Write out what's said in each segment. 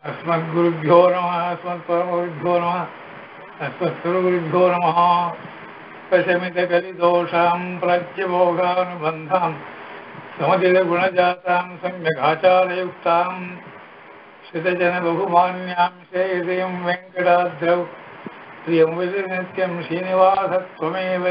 अस्मद्गुरुभ्यो नमः अस्मत्परमगुरुभ्यो नमः अस्मत्सुरगुरुभ्यो नमः पशमितकलिदोषां प्रत्यभोगानुबन्धां समतिलगुणजातां सम्यगाचारयुक्तां श्रितजनबहुमान्यां श्रेयसीं वेङ्कटाद्रौ प्रियं विधि नित्यं श्रीनिवासत्वमेव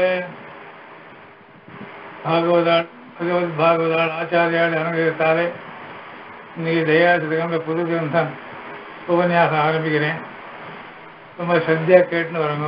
பாகவதாள் பகவத் பாகவதாள் ஆச்சாரியால் அனுகிரகத்தாலே இன்னைக்கு தயாசிதகன்ற புது கிரந்தம் உபன்யாசம் ஆரம்பிக்கிறேன் ரொம்ப சத்தியாக கேட்டுன்னு வரங்க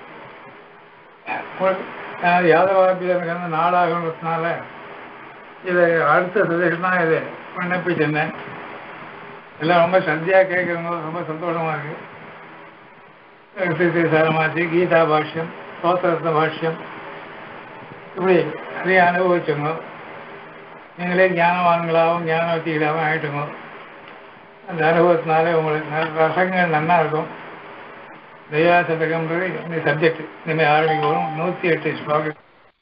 நான் யாதவாபிதனுக்கு நாளாகன்றதுனால இதை அடுத்த சதேஷம் தான் இதை விண்ணப்பிச்சிருந்தேன் எல்லாம் ரொம்ப சத்தியாக கேட்குறவங்க ரொம்ப சந்தோஷமாக இருக்கு ஸ்ரீ ஸ்ரீ சாரமாச்சி கீதா பாஷ்யம் சோத்திரத்ன பாஷ்யம் இப்படி நிறைய அனுபவிச்சுங்க நீங்களே ஞானவான்களாகவும் ஞானவத்திகளாகவும் ஆயிட்டுங்க அந்த அனுபவத்தினாலே உங்களுக்கு நல்ல ரசங்கள் நல்லா இருக்கும் தயா சதகம்ன்றது இந்த சப்ஜெக்ட் இனிமேல் ஆரம்பிக்க வரும் நூற்றி எட்டு ஸ்லோகம்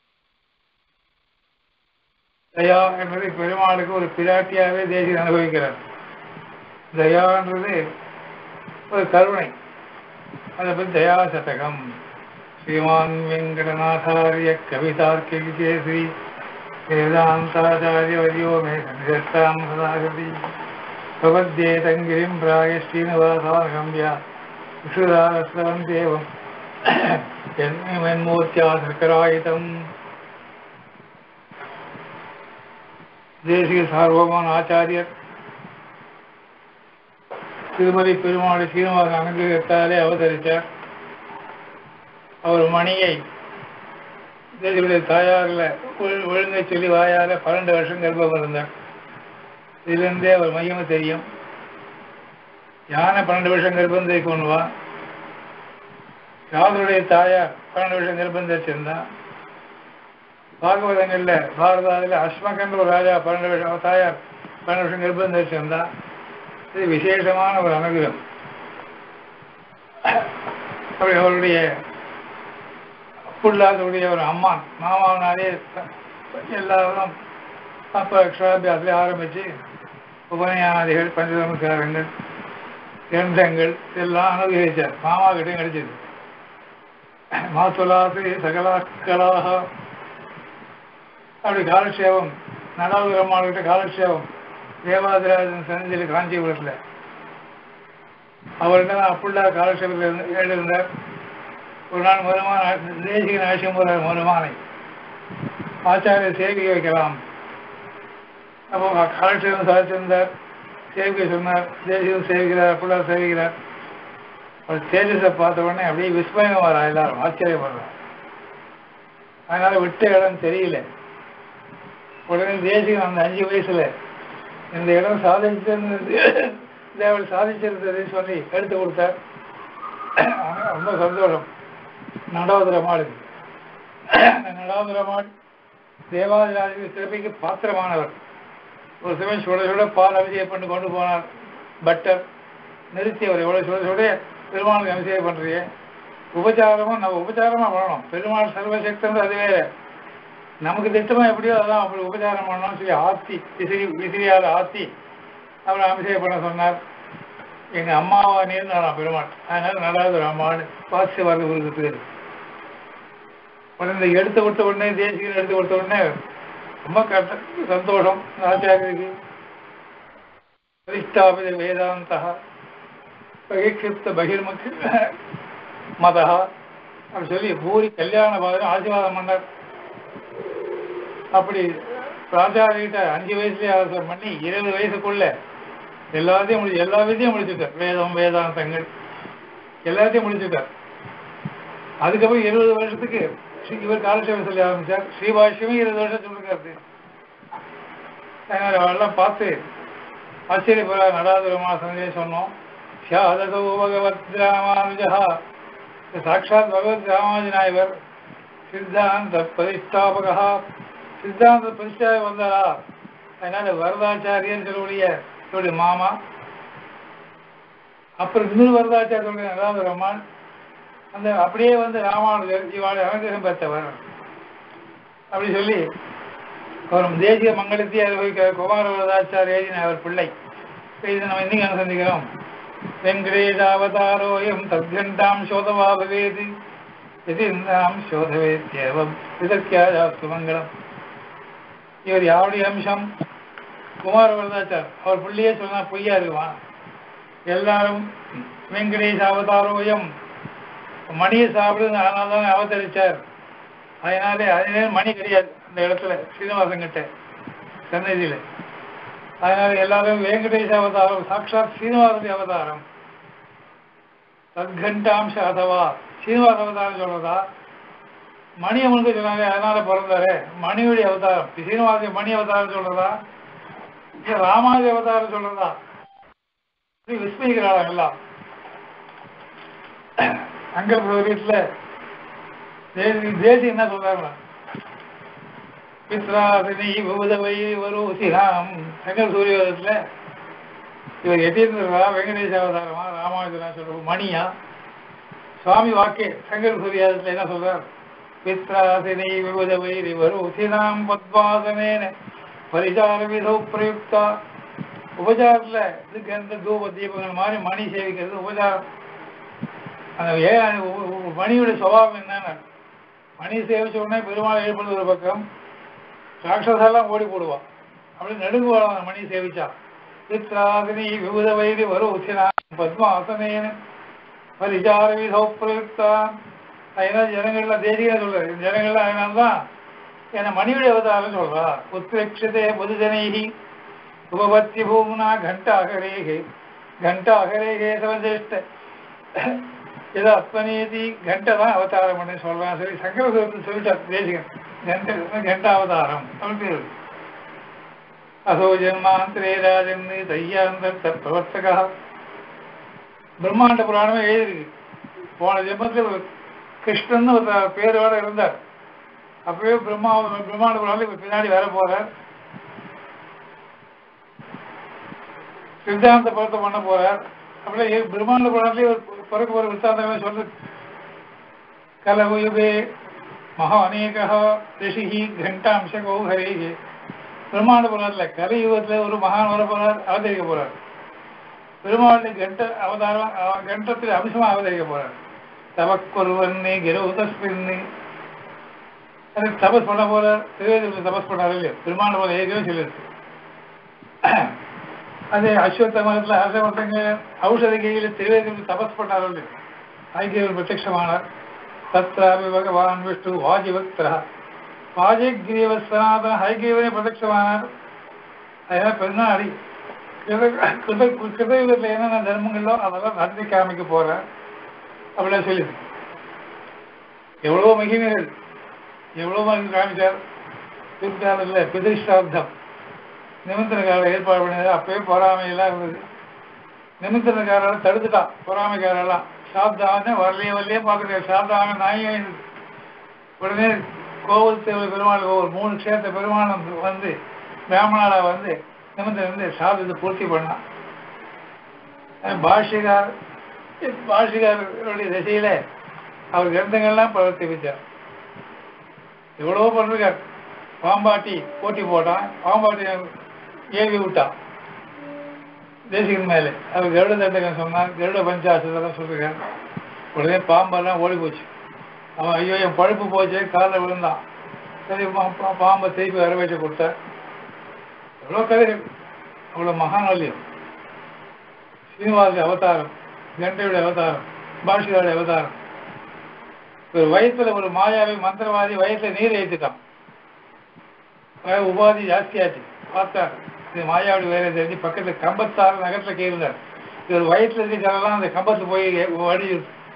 தயா என்பது பெருமாளுக்கு ஒரு பிராட்டியாகவே தேசியம் அனுபவிக்கிறார் தயான்றது ஒரு கருணை அதை பற்றி தயா சதகம் श्रीमान् वेङ्कटनाथार्य कवितार्किकेसरी वेदान्ताचार्यवर्यो मे सन्निधत्तां सदागति प्रपद्ये तङ्गिरिं प्राय श्रीनिवासानगम्या विशुदारस्रवं देवं जन्मन्मूर्त्या सर्करायितम् தேசிய சார்வமான ஆச்சாரியர் திருமதி பெருமாள் சீனிவாச அனுகிரகத்தாலே அவதரித்தார் அவர் மணியை தேசியுடைய தாயாரில் ஒழுங்கை சொல்லி வாயால பன்னெண்டு வருஷம் கர்ப்பம் இருந்தார் இதுலேருந்தே அவர் மையமாக தெரியும் யானை பன்னெண்டு வருஷம் கர்ப்பம் தரிக்கணுவா யாதருடைய தாயார் பன்னெண்டு வருஷம் கர்ப்பம் தரிச்சிருந்தா பாகவதங்கள்ல பாரதாவில் அஸ்மகன்ற ஒரு ராஜா பன்னெண்டு வருஷம் தாயார் பன்னெண்டு வருஷம் கர்ப்பம் தரிச்சிருந்தா இது விசேஷமான ஒரு அனுகிரம் அப்படி அவருடைய புல்லாதவுடைய ஒரு அம்மான் மாமாவனாலே எல்லாரும் அப்போ அக்ஷராபியாசிலே ஆரம்பித்து உபநயாதிகள் பஞ்சதமஸ்காரங்கள் கிரந்தங்கள் எல்லாம் அனுகிரகிச்சார் மாமா கிட்டையும் கிடைச்சது மாத்துலாசு சகலாக்களாக அப்படி காலக்ஷேபம் நடாவது பெருமாள்கிட்ட காலக்ஷேபம் தேவாதிராஜன் சந்தியில் காஞ்சிபுரத்தில் அவர்கிட்ட தான் அப்புள்ளா காலக்ஷேபத்தில் எழுதியிருந்தார் ஒரு நாள் மருமான தேசிக நாசியமுற மருமானை ஆச்சாரிய சேவிகை வைக்கலாம் அப்போ காலட்சேபம் சாதிச்சிருந்தார் சேவிகை சொன்னார் தேசியம் சேவிக்கிறார் அப்படிலாம் சேவிக்கிறார் அவர் தேஜஸை பார்த்த உடனே அப்படியே விஸ்மயம் வரா எல்லாரும் ஆச்சரியப்படுறான் அதனால விட்ட இடம் தெரியல உடனே தேசிகம் அந்த அஞ்சு வயசுல இந்த இடம் சாதிச்சிருந்தது தேவல் சாதிச்சிருந்ததுன்னு சொல்லி எடுத்து கொடுத்தார் ரொம்ப சந்தோஷம் நடாதுரமாள் நடாதுரமாள் தேவாதிராஜ சிறப்பிக்கு பாத்திரமானவர் ஒரு சமயம் சுட சுட பால் அபிஷேகம் பண்ணி கொண்டு போனார் பட்டர் நிறுத்தி அவர் எவ்வளோ சுட சுட பெருமாளுக்கு அபிஷேகம் பண்ணுறியே உபச்சாரமும் நம்ம உபச்சாரமாக பண்ணணும் பெருமாள் சர்வசக்தன் அது வேற நமக்கு திட்டமாக எப்படியோ அதான் அப்படி உபச்சாரம் பண்ணணும்னு சொல்லி ஆத்தி விசிறி விசிறியால் ஆத்தி அவரை அபிஷேகம் பண்ண சொன்னார் எங்க அம்மாவா நீர் நான் பெருமாள் அதனால நடாது அம்மான்னு பாசிய வரது ஊருக்கு பேர் உடனே எடுத்து கொடுத்த உடனே தேசியம் எடுத்து கொடுத்த உடனே ரொம்ப கஷ்ட சந்தோஷம் ஆச்சாரியருக்கு பரிஷ்டாபித வேதாந்த பகிக்ஷிப்த பகிர்முக மதா அப்படி சொல்லி பூரி கல்யாண பாதம் ஆசீர்வாதம் பண்ணார் அப்படி ராஜாரிகிட்ட அஞ்சு வயசுலயே அவசரம் பண்ணி இருபது வயசுக்குள்ள எல்லாத்தையும் முடி எல்லா விதையும் முடிச்சுட்டார் வேதம் வேதாந்தங்கள் எல்லாத்தையும் முடிச்சுட்டார் அதுக்கப்புறம் இருபது வருஷத்துக்கு இவர் காலட்சேபம் சொல்லி ஆரம்பிச்சார் ஸ்ரீபாஷ்யமே இருபது வருஷம் சொல்லிருக்காரு அவெல்லாம் பார்த்து ஆச்சரியப்படுற நடாதுரமா சந்தேகம் சொன்னோம் சியாததோ பகவத் ராமானுஜா சாட்சாத் பகவத் ராமானுஜனா இவர் சித்தாந்த பிரதிஷ்டாபகா சித்தாந்த பிரதிஷ்டாவை வந்தாரா அதனால வரதாச்சாரியன் சொல்லக்கூடிய இவருடைய மாமா அப்புறம் இன்னொரு வரதாச்சாரியருடைய நடாது ரமான் அந்த அப்படியே வந்து ராமானுஜர் இவாளை அனுகிரகம் பெற்றவர் அப்படி சொல்லி அவர் தேசிய மங்களத்தை அனுபவிக்கிற குமார வரதாச்சார் எழுதின அவர் பிள்ளை இப்ப இது நம்ம இன்னைக்கு அனுசந்திக்கிறோம் வெங்கடேஷாவதாரோயம் தத்கண்டாம் சோதவா பவேது இது நாம் சோதவேத்யேவம் இதற்கியாஜாஸ்து மங்களம் இவர் யாருடைய அம்சம் குமார வரதாச்சார் அவர் புள்ளியே சொன்னா பொய்யா இருக்குவான் எல்லாரும் வெங்கடேஷ் அவதாரோயம் மணியை சாப்பிடுது அதனால தான் அவதரிச்சார் அதனாலே அதே மணி கிடையாது அந்த இடத்துல சீனிவாசன் கிட்ட சன்னதியில அதனால எல்லாரும் வெங்கடேஷ அவதாரம் சாட்சாத் சீனிவாச அவதாரம் தத்கண்டாம்ச அதவா சீனிவாச அவதாரம் சொல்றதா மணி அமர்ந்து சொன்னாங்க அதனால பிறந்தாரு மணியுடைய அவதாரம் சீனிவாச மணி அவதாரம் சொல்றதா இல்ல ராமாதி அவதாரம் சொல்றதா இப்படி விஸ்மயிக்கிறாங்க எல்லாம் அங்க வீட்டுல தேசி தேசி என்ன சொல்றாங்க பித்ராசினி பூதவை வரோசிராம் சங்கர் சூரியோதயத்துல இவர் எத்தீந்திரா வெங்கடேஷ அவதாரமா ராமானுஜனா சொல்ற மணியா சுவாமி வாக்கே சங்கர் சூரியாதத்துல என்ன சொல்றார் பித்ராசினி விபுத வைரி வரோசினாம் பத்வாசனேன பரிசார விதோ பிரயுக்தா உபச்சாரத்துல இதுக்கு எந்த தூப தீபங்கள் மாதிரி மணி சேவிக்கிறது உபச்சாரம் அந்த ஏ உ- உ- மணியோட சுபாவம் என்னன்னு மணி சேவிச்ச உடனே பெருமாள் எழுப்பது ஒரு பக்கம் ராட்சசெல்லாம் ஓடி போடுவான் அப்படி நடுங்குவாள் அந்த மணி சேவிச்சா சித்ராதினி விபுத வைரி வரும் உச்சினா பத்மாசனேன பரிசார விதோ பிரயுக்தா அதனால ஜனங்கள்லாம் தேசிக சொல்றாரு இந்த ஜனங்கள்லாம் அதனால தான் என்ன மணியுடைய அவதாரம் சொல்றா உத்ரேட்சதே பொதுஜனைகி உபபத்தி பூமுனா கண்டாகரேகே கண்டாகரேகே சவஜேஷ்ட ஏதோ அத்மநீதி கண்டை தான் அவதாரம் பண்ணி சொல்றான் சரி சங்கரசூரத்தில் சொல்லிட்டார் தேசிகன் கண்ட கண்ட அவதாரம் அப்படின்னு பேரு. அசோ ஜென்மாந்திரே ராஜன் தையாந்த பிரவர்த்தகா பிரம்மாண்ட புராணமே எழுதியிருக்கு போன ஜென்மத்தில் கிருஷ்ணன் ஒரு பேரோட இருந்தார் அப்பவே பிரம்மா பிரம்மாண்ட புராணம் இப்ப பின்னாடி வர போறார் சித்தாந்த படத்தை பண்ண போறார் அப்படியே பிரம்மாண்ட புராணத்திலே ஒரு பிறகு ஒரு வித்தாந்தமே சொல்லுது கலவுயுகே மகா அநேக ரிஷிஹி கண்டாம்சகோ ஹரிஹி பிரம்மாண்ட புராணத்தில் கலியுகத்தில் ஒரு மகான் வர போறார் அவதரிக்க போறார் பெருமாளுடைய கண்ட அவதாரம் அவ- கண்டத்தில் அம்சமா அவதரிக்க போறார் தவக்கொருவன்னே கிரௌதஸ்மின்னே அது தபஸ் பண்ண போறார் திருவேதியில் தபஸ் பண்ணார் இல்லையா பெருமாள் போல ஏற்கனவே சொல்லியிருக்கு அது அஸ்வத்த மரத்துல ஹர்ஷவர்த்தங்க ஔஷத கையில் திருவேதியில் தபஸ் பண்ணார் இல்லையா ஐக்கியவர் பிரத்யமானார் தத்ராபி பகவான் விஷ்ணு வாஜிபக்தரா வாஜகிரீவ சனாதன ஹைகிரீவனே பிரத்யமானார் அதெல்லாம் பெருநாடி கிருதயுகத்தில் என்னென்ன தர்மங்களோ அதெல்லாம் நடத்தி காமிக்க போறேன் அப்படிலாம் சொல்லி எவ்வளவோ மகிமைகள் எவ்வளவோ மகிமை காமிச்சார் பிற்காலத்தில் பிதிஷ்டாப்தம் நிமித்திரக்காரர் ஏற்பாடு பண்ணது அப்பவே பொறாமையெல்லாம் இருந்தது நிமித்திரக்காரர் தடுத்துட்டான் பொறாமைக்காரெல்லாம் சாப்தாவனே வரலையே வரலையே பார்த்துட்டு சாப்தாவன நாயும் இருந்தது உடனே கோவில் தேவை பெருமாள் கோவில் மூணு க்ஷேத்திர பெருமாள் வந்து வந்து பிராமணால வந்து நிமித்தம் வந்து சாதத்தை பூர்த்தி பண்ணான் அஹ் பாஷ்யகார் பாஷ்யகாரருடைய திசையில அவர் கிரந்தங்கள்லாம் பிரவர்த்தி வச்சார் எவ்வளவோ பண்ணிருக்கார் பாம்பாட்டி போட்டி போட்டான் பாம்பாட்டி ஏவி விட்டான் தேசிகன் மேலே அவர் கருட தண்டகம் சொன்னார் கருட பஞ்சாசதெல்லாம் சொல்லிருக்கார் உடனே பாம்பெல்லாம் ஓடி போச்சு அவன் ஐயோ என் பழுப்பு போச்சு காலில் விழுந்தான் சரி பா- பா- பாம்பை திருப்பி வர வச்சு கொடுத்தார் எவ்வளோ கதைகள் அவ்வளோ மகானல்யம் சீனிவாச அவதாரம் கண்டையுடைய அவதாரம் பாஷிகாருடைய அவதாரம் ஒரு வயத்துல ஒரு மாயாவி மந்திரவாதி வயத்துல நீர் ஏற்றிட்டான் வய- உபாதி ஜாஸ்தியாச்சு பார்த்தார் இது மாயாவடி வேலை தெரிஞ்சு பக்கத்துல கம்பத்தார் நகரத்துல கேஇருந்தார் இவர் வயத்துல இருக்க ஜனெல்லாம் அந்த கம்பத்துல போய் வடி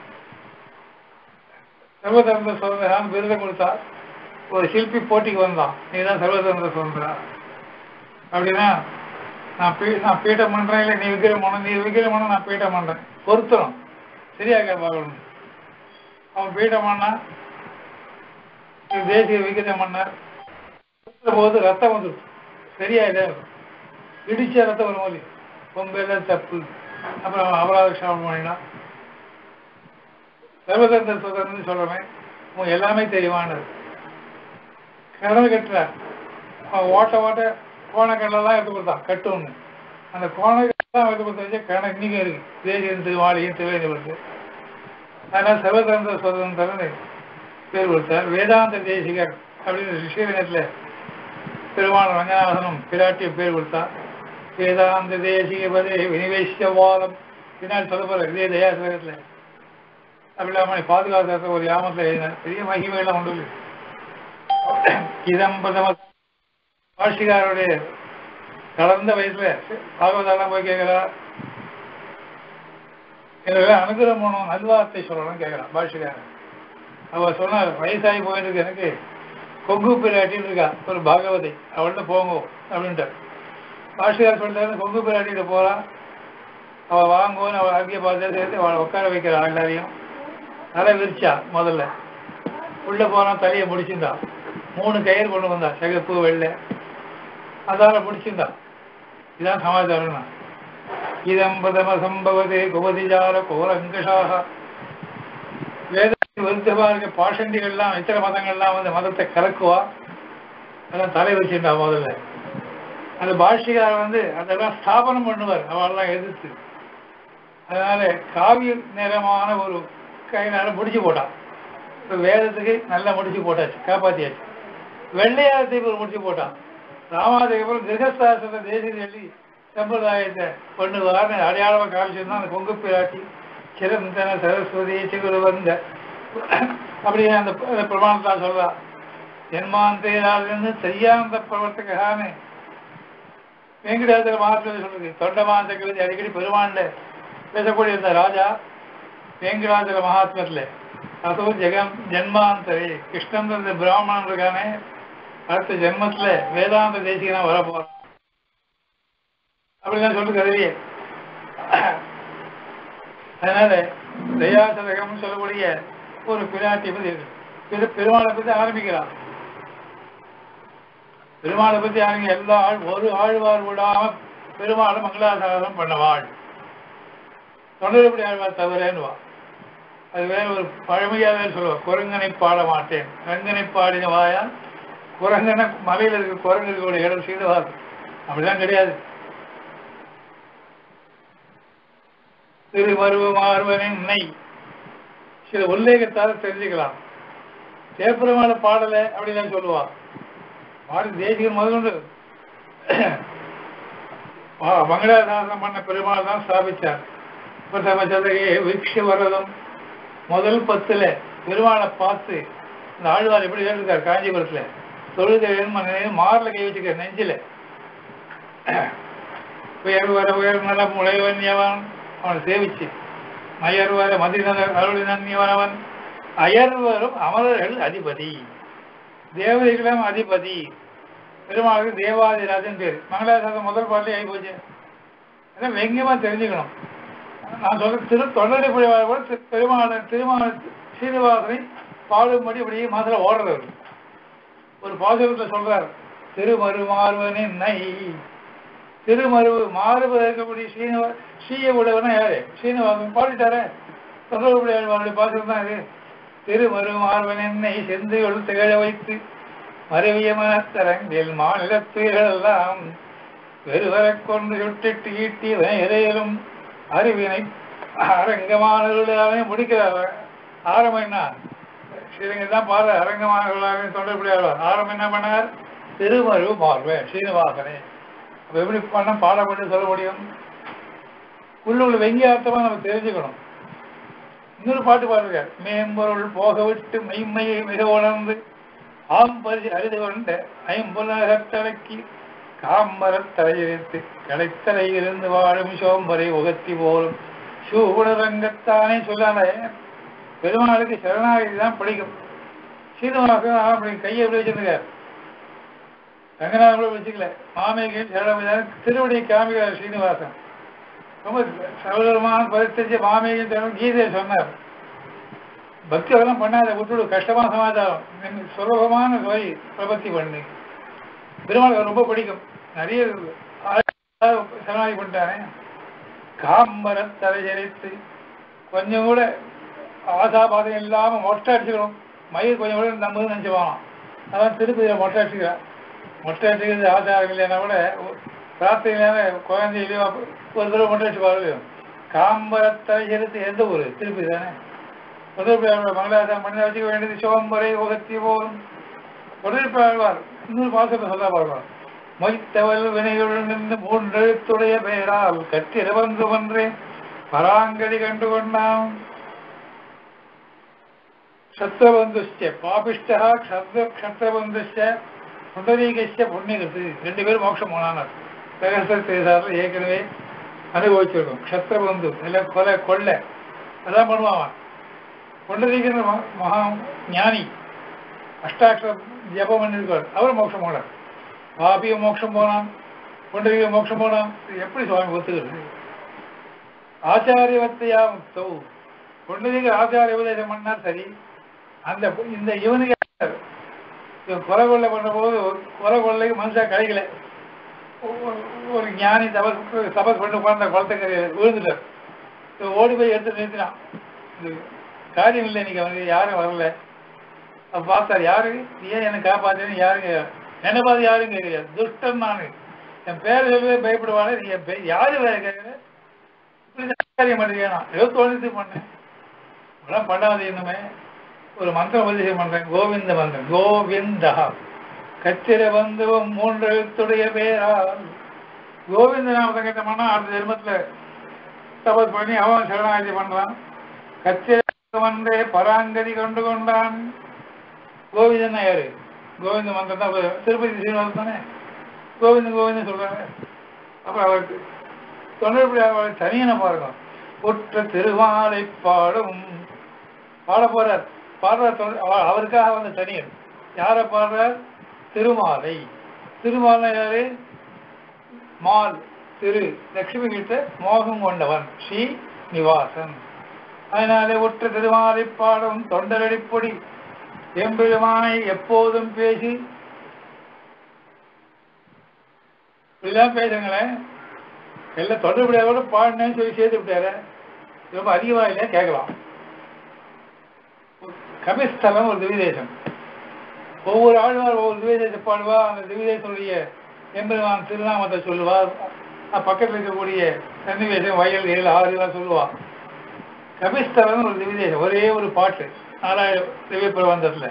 சர்வதர்ம சுதந்திரான்னு விருதை கொடுத்தார் ஒரு சிற்பி போட்டிக்கு வந்தான் நீதான் சர்வதர்ம சுதந்திரா அப்படின்னா நான் பீ நான் பீட்டம் பண்றேன் இல்லை நீ விக்கிரம் பண்ண நீ விக்கிரம் பண்ண நான் பீட்டம் பண்றேன் பொருத்தணும் சரியாக பார்க்கணும் அவன் பீட்டம் பண்ணா இவர் தேசிய விகிதம் பண்ணார் குத்துற போது ரத்தம் வந்துருச்சு சரியா இல்லை இடிச்ச ரத்தம் வரும் போது பொம்பெல்லாம் தப்பு அப்புறம் அபராத க்ஷாபம் பண்ணினா சர்வதந்திர சுதந்திரம் சொல்றேன் உன் எல்லாமே தெரியுமானது கடல் கட்டுறார் அவன் ஓட்ட ஓட்ட கோணக்கடலாம் எடுத்து கொடுத்தான் கட்டு ஒண்ணு அந்த கோண வச்சு கணக்கு இன்னைக்கும் இருக்கு தேசியம் திருவாளியும் திருவேணிபுரத்து அதனால் சர்வதந்திர சுதந்திரன்னு பேர் கொடுத்தார் வேதாந்த தேசிகர் அப்படின்னு ரிஷிகத்தில் பெருமாள் ரங்கநாதனும் பிராட்டிய பேர் கொடுத்தார் வேதாந்த தேசிக பதே வினிவேஷவாதம் பின்னால் சொல்ல போற இதே தயாசகத்தில் அப்படி இல்லாமல் பாதுகாத்த ஒரு யாமத்தில் எழுதினார் பெரிய மகிமையெல்லாம் உண்டு இல்லை. இதம் பிரதம ஆட்சிகாருடைய கலந்த வயசுல பாகவதாலாம் போய் கேட்கிறா எங்களுக்கு அனுகிரகம் பண்ணணும் நல்வார்த்தை சொல்லணும்னு கேட்கறான் பாஷிகாரன் அவ சொன்னார் வயசாகி போயிருக்கு எனக்கு கொங்கு பிராட்டின்னு இருக்கா ஒரு பாகவதை அவள்கிட்ட போங்க அப்படின்ட்டு பாஷிகார் சொல்லிட்டாரு கொங்கு பிராட்டிகிட்ட போறான் அவ வாங்குவோன்னு அவள் அங்கேயே பார்த்து சேர்த்து அவளை உட்கார வைக்கிறான் எல்லாரையும் தலை விரிச்சா முதல்ல உள்ள போனான் தலையை முடிச்சிருந்தான் மூணு கயிறு கொண்டு வந்தான் சிகப்பு வெள்ளை அதால முடிச்சிருந்தான் இதான் சமாச்சாரம் இதம் பிரதம சம்பவதே குபதிஜால கோரங்கஷாக வேத விருத்தமா இருக்க பாஷண்டிகள்லாம் இத்தர மதங்கள்லாம் வந்து மதத்தை கலக்குவா அதெல்லாம் தலை வச்சிருந்தா முதல்ல அந்த பாஷிகார் வந்து அதெல்லாம் ஸ்தாபனம் பண்ணுவார் அவெல்லாம் எதிர்த்து அதனால காவிய நிறமான ஒரு கையினால முடிச்சு போட்டான் இப்ப வேதத்துக்கு நல்லா முடிச்சு போட்டாச்சு காப்பாத்தியாச்சு வெள்ளையாரத்துக்கு ஒரு முடிச்சு போட்டான் ராமாதுக்கு அப்புறம் கிரகஸ்தாசத்தை தேசிய சொல்லி சம்பிரதாயத்தை பண்ணுவார்னு அடையாளமா காமிச்சிருந்தான் அந்த கொங்கு பிராட்டி சிறந்தன சரஸ்வதி சிகுரு வந்த அப்படின்னு அந்த அந்த பிரமாணத்தான் சொல்றா ஜென்மாந்தேராலிருந்து செய்யாந்த பிரவர்த்தகான்னு வெங்கடாச்சல மகாத்மா சொல்றது தொண்டமான் சக்கரவர்த்தி அடிக்கடி பெருமாண்ட பேசக்கூடிய இந்த ராஜா வெங்கடாச்சல மகாத்மத்துல அதோ ஜெகம் ஜென்மாந்தரே கிருஷ்ணன் இந்த பிராமணன் இருக்கானே அடுத்த ஜென்மத்துல வேதாந்த தேசிகனா வர போறான் அப்படிதான் சொல்லு கருவியே அதனால தயாசதகம் சொல்லக்கூடிய ஒரு பிராட்டி பத்தி இருக்கு பெரு பெருமாளை பத்தி ஆரம்பிக்கிறான் பெருமாளை பத்தி ஆரம்பி எல்லா ஆள் ஒரு ஆழ்வார் விடாம பெருமாளை மங்களாசாரம் பண்ணவாள் தொண்டர்படி ஆழ்வார் தவறேன்னுவா அது வேற ஒரு பழமையாவே சொல்லுவா குரங்கனை பாட மாட்டேன் ரங்கனை பாடின வாயா குரங்கனை மலையில இருக்க குரங்கு இருக்கக்கூடிய இடம் சீதவார் அப்படிதான் கிடையாது திருமருவ மார்வனின் நெய் சில உல்லேகத்தால தெரிஞ்சுக்கலாம் தேப்பெருமாள பாடல அப்படின்னு சொல்லுவா பாடி தேசிகன் முதல்கொண்டு மங்களாசாசனம் பண்ண பெருமாள் தான் ஸ்தாபிச்சார் பிரதம சதகையே விக்ஷ வரதம் முதல் பத்துல பெருமாளை பார்த்து இந்த ஆழ்வார் எப்படி இருக்கார் காஞ்சிபுரத்துல தொழுது மார்ல கை வச்சுக்க நெஞ்சில உயர் வர உயர் நல முளைவன்யவன் அவனை சேவிச்சு மயர் வர மதிநல அருள் நன்யவனவன் அயர் வரும் அமரர்கள் அதிபதி தேவதைகளும் அதிபதி பெருமாளுக்கு தேவாதிராஜன் பேர் மங்களாசாசம் முதல் பாட்டிலே ஆகி போச்சு அதான் வெங்கியமா தெரிஞ்சுக்கணும் நான் சொல்ற திரு தொண்டரை புரிவார் பெருமாள் திருமால் சீனிவாசனை பாடும்படி அப்படியே மதுரை ஓடுறவர் ஒரு பாசுரத்தை சொல்றார் திருமருமார்வனின் நை திருமருவு மாறுபு இருக்கக்கூடிய சீனிவா சீய உடையவனா யாரு சீனிவாசன் பாடிட்டாரே தொண்டர்புடைய அவருடைய பாசுரம் தான் இது திருமருமார்வனின் நை செந்துகள் திகழ வைத்து மருவிய மனத்தரங்கில் மாநிலத்துகளெல்லாம் வெறுவரக் கொண்டு சுட்டிட்டு ஈட்டி இறையிலும் அறிவினை அரங்கமானவர்களாகவே முடிக்கிறார் ஆரம்பம் என்ன ஸ்ரீரங்க தான் பாரு அரங்கமானவர்களாகவே தொடர்புடையாளர் ஆரம்பம் என்ன பண்ணார் திருமருவு மார்வே ஸ்ரீனிவாசனே அப்ப எப்படி பண்ண பாடப்பட்டு சொல்ல முடியும் உள்ளுள்ள வெங்கியார்த்தமா நம்ம தெரிஞ்சுக்கணும் இன்னொரு பாட்டு பாருங்க மேம்பொருள் போக விட்டு மெய்மையை மிக உணர்ந்து ஆம்பரி அறிந்து கொண்ட ஐம்புலகத்தடக்கி காம்பரத் தலையிரித்து கடைத்தலை இருந்து வாழும் சோம்பரை உகத்தி போலும் சூடரங்கத்தானே சொல்லாத பெருமாளுக்கு சரணாகதி தான் பிடிக்கும் சீனிவாசன் அப்படி கையை எப்படி வச்சிருக்கார் ரங்கநாதன் கூட வச்சுக்கல மாமிக்கு சரணம் திருவடி காமிக்கிறார் சீனிவாசன் ரொம்ப சகோதரமான பரித்தறிஞ்ச மாமியும் தரும் கீதையை சொன்னார் பக்தி அதெல்லாம் பண்ணாத விட்டுடு கஷ்டமான சமாச்சாரம் சுலபமான வழி பிரபத்தி பண்ணு பெருமாள் ரொம்ப பிடிக்கும் நிறைய சரணாகி பண்ணிட்டானே காம்பர தலையரித்து கொஞ்சம் கூட ஆசாபாதம் இல்லாம மொட்டை அடிச்சுக்கணும் மயில் கொஞ்சம் கூட நம்ம நினைச்சு போகலாம் அதான் திருப்பதி மொட்டை அடிச்சுக்கிறான் மொட்டை அடிச்சுக்கிறது ஆசாரம் இல்லைன்னா கூட ராத்திரியில குழந்தையிலையோ ஒரு தடவை மட்டும் வச்சு பாருங்க காம்பரத்தை எடுத்து எந்த ஊர் திருப்பி தானே முதல் மங்களாதான் மனித வச்சுக்க வேண்டியது சிவம்பரை உகத்தி போகும் உடற்ப ஆழ்வார் இன்னொரு பாசத்தை சொல்ல பார்க்கலாம் மொய்த்தவல் வினைகளுடன் நின்று மூன்றெழுத்துடைய பெயரால் கற்றிரவந்து ஒன்றேன் பராங்கதி கண்டு கொண்டான் க்ஷத்ரபந்துஷ்ட பாபிஷ்டா க்ஷத்ர க்ஷத்ரபந்துஷ்ட புண்டரீகஷ்ட புண்ணியகத்து ரெண்டு பேரும் மோட்சம் போனானர் பிரகசத்தில் ஏற்கனவே அனுபவிச்சிருக்கோம் க்ஷத்ரபந்து இல்லை கொலை கொள்ளை அதான் பண்ணுவான் அவன். புண்டரீகன் ம- மகா ஞானி அஷ்டாட்சர ஜபம் பண்ணிருக்கார் அவர் மோட்சம் போனார் பாபியும் மோட்சம் போனான் புண்டரீக மோட்சம் போனான் இது எப்படி சுவாமி ஒத்துக்கிறது ஆச்சாரியவத்தையா முக்தௌ புண்டரீக ஆச்சாரிய உபதேசம் பண்ணார் சரி அந்த இந்த இவனுக்கு இவன் கொலை கொள்ளை பண்ண போது கொலை கொள்ளைக்கு மனுஷன் கிடைக்கல ஒரு- ஒரு ஞானி தபஸ் தபஸ் பண்ணி உட்கார்ந்த குளத்துக்கரை விழுந்துட்டார் இவன் ஓடி போய் எடுத்து நிறுத்தினான் இது காரியம் இல்லை இன்னைக்கு அவனுக்கு யாரும் வரல அப்ப பார்த்தார் யாரு நீ ஏன் என்னை காப்பாத்துன்னு யாருங்க என்ன பார்த்து யாரும் கேட்கல துஷ்டன் நானு என் பேர் சொல்லவே பயப்படுவானே நீ என் பேர் யாரு வேற கேட்கற இப்படி காரியம் பண்ணுறீங்க ஏதோ தோணித்து பண்ணேன் அதெல்லாம் பண்ணாது இன்னுமே ஒரு மந்திரம் உபதேசம் பண்றேன் கோவிந்த மந்திரம் கோவிந்தா கச்சிர பந்துவம் மூன்று எழுத்துடைய பேரால் கோவிந்த நாமத்தை கேட்டோம்னா அடுத்த ஜென்மத்துல தபஸ் பண்ணி அவன் சரணாகதி பண்றான் கச்சிர வந்தே பராங்கதி கொண்டு கொண்டான் கோவிந்தன் யாரு கோவிந்த மந்திரம் தான் அப்ப திருப்பதி சீனிவாசன் தானே கோவிந்தன் கோவிந்தன் சொல்றாங்க அப்புறம் அவருக்கு தொண்டர்படி அவரை தனியனை பாருங்க ஒற்ற திருவாலை பாடும் பாட போறார் பாடுறார் தொண்டர் அவ- அவருக்காக வந்த தனியன் யாரை பாடுறார் திருமாலை திருமாலை யாரு மால் திரு லட்சுமி கிட்ட மோகம் கொண்டவன் ஸ்ரீ நிவாசன் அதனாலே ஒற்ற திருமாலை பாடும் தொண்டரடிப்பொடி எம்பெருமானை எப்போதும் பேசி இப்படிதான் பேசுங்களேன் எல்லாம் தொடர்புடையோட பாடினேன்னு சொல்லி சேர்த்து விட்டாரு ரொம்ப அதிகமாக இல்லையா கேட்கலாம் கபிஸ்தலம் ஒரு திவிதேசம் ஒவ்வொரு ஆழ்வார் ஒவ்வொரு திவிதேச பாடுவா அந்த திவிதேசனுடைய எம்பெருமான் திருநாமத்தை சொல்லுவா அஹ் பக்கத்துல இருக்கக்கூடிய சன்னிவேசம் வயல் ஏழு ஆறு எல்லாம் சொல்லுவா கபிஸ்தலம் ஒரு திவிதேசம் ஒரே ஒரு பாட்டு நாலாயிரம் திவ்ய பிரபந்தத்துல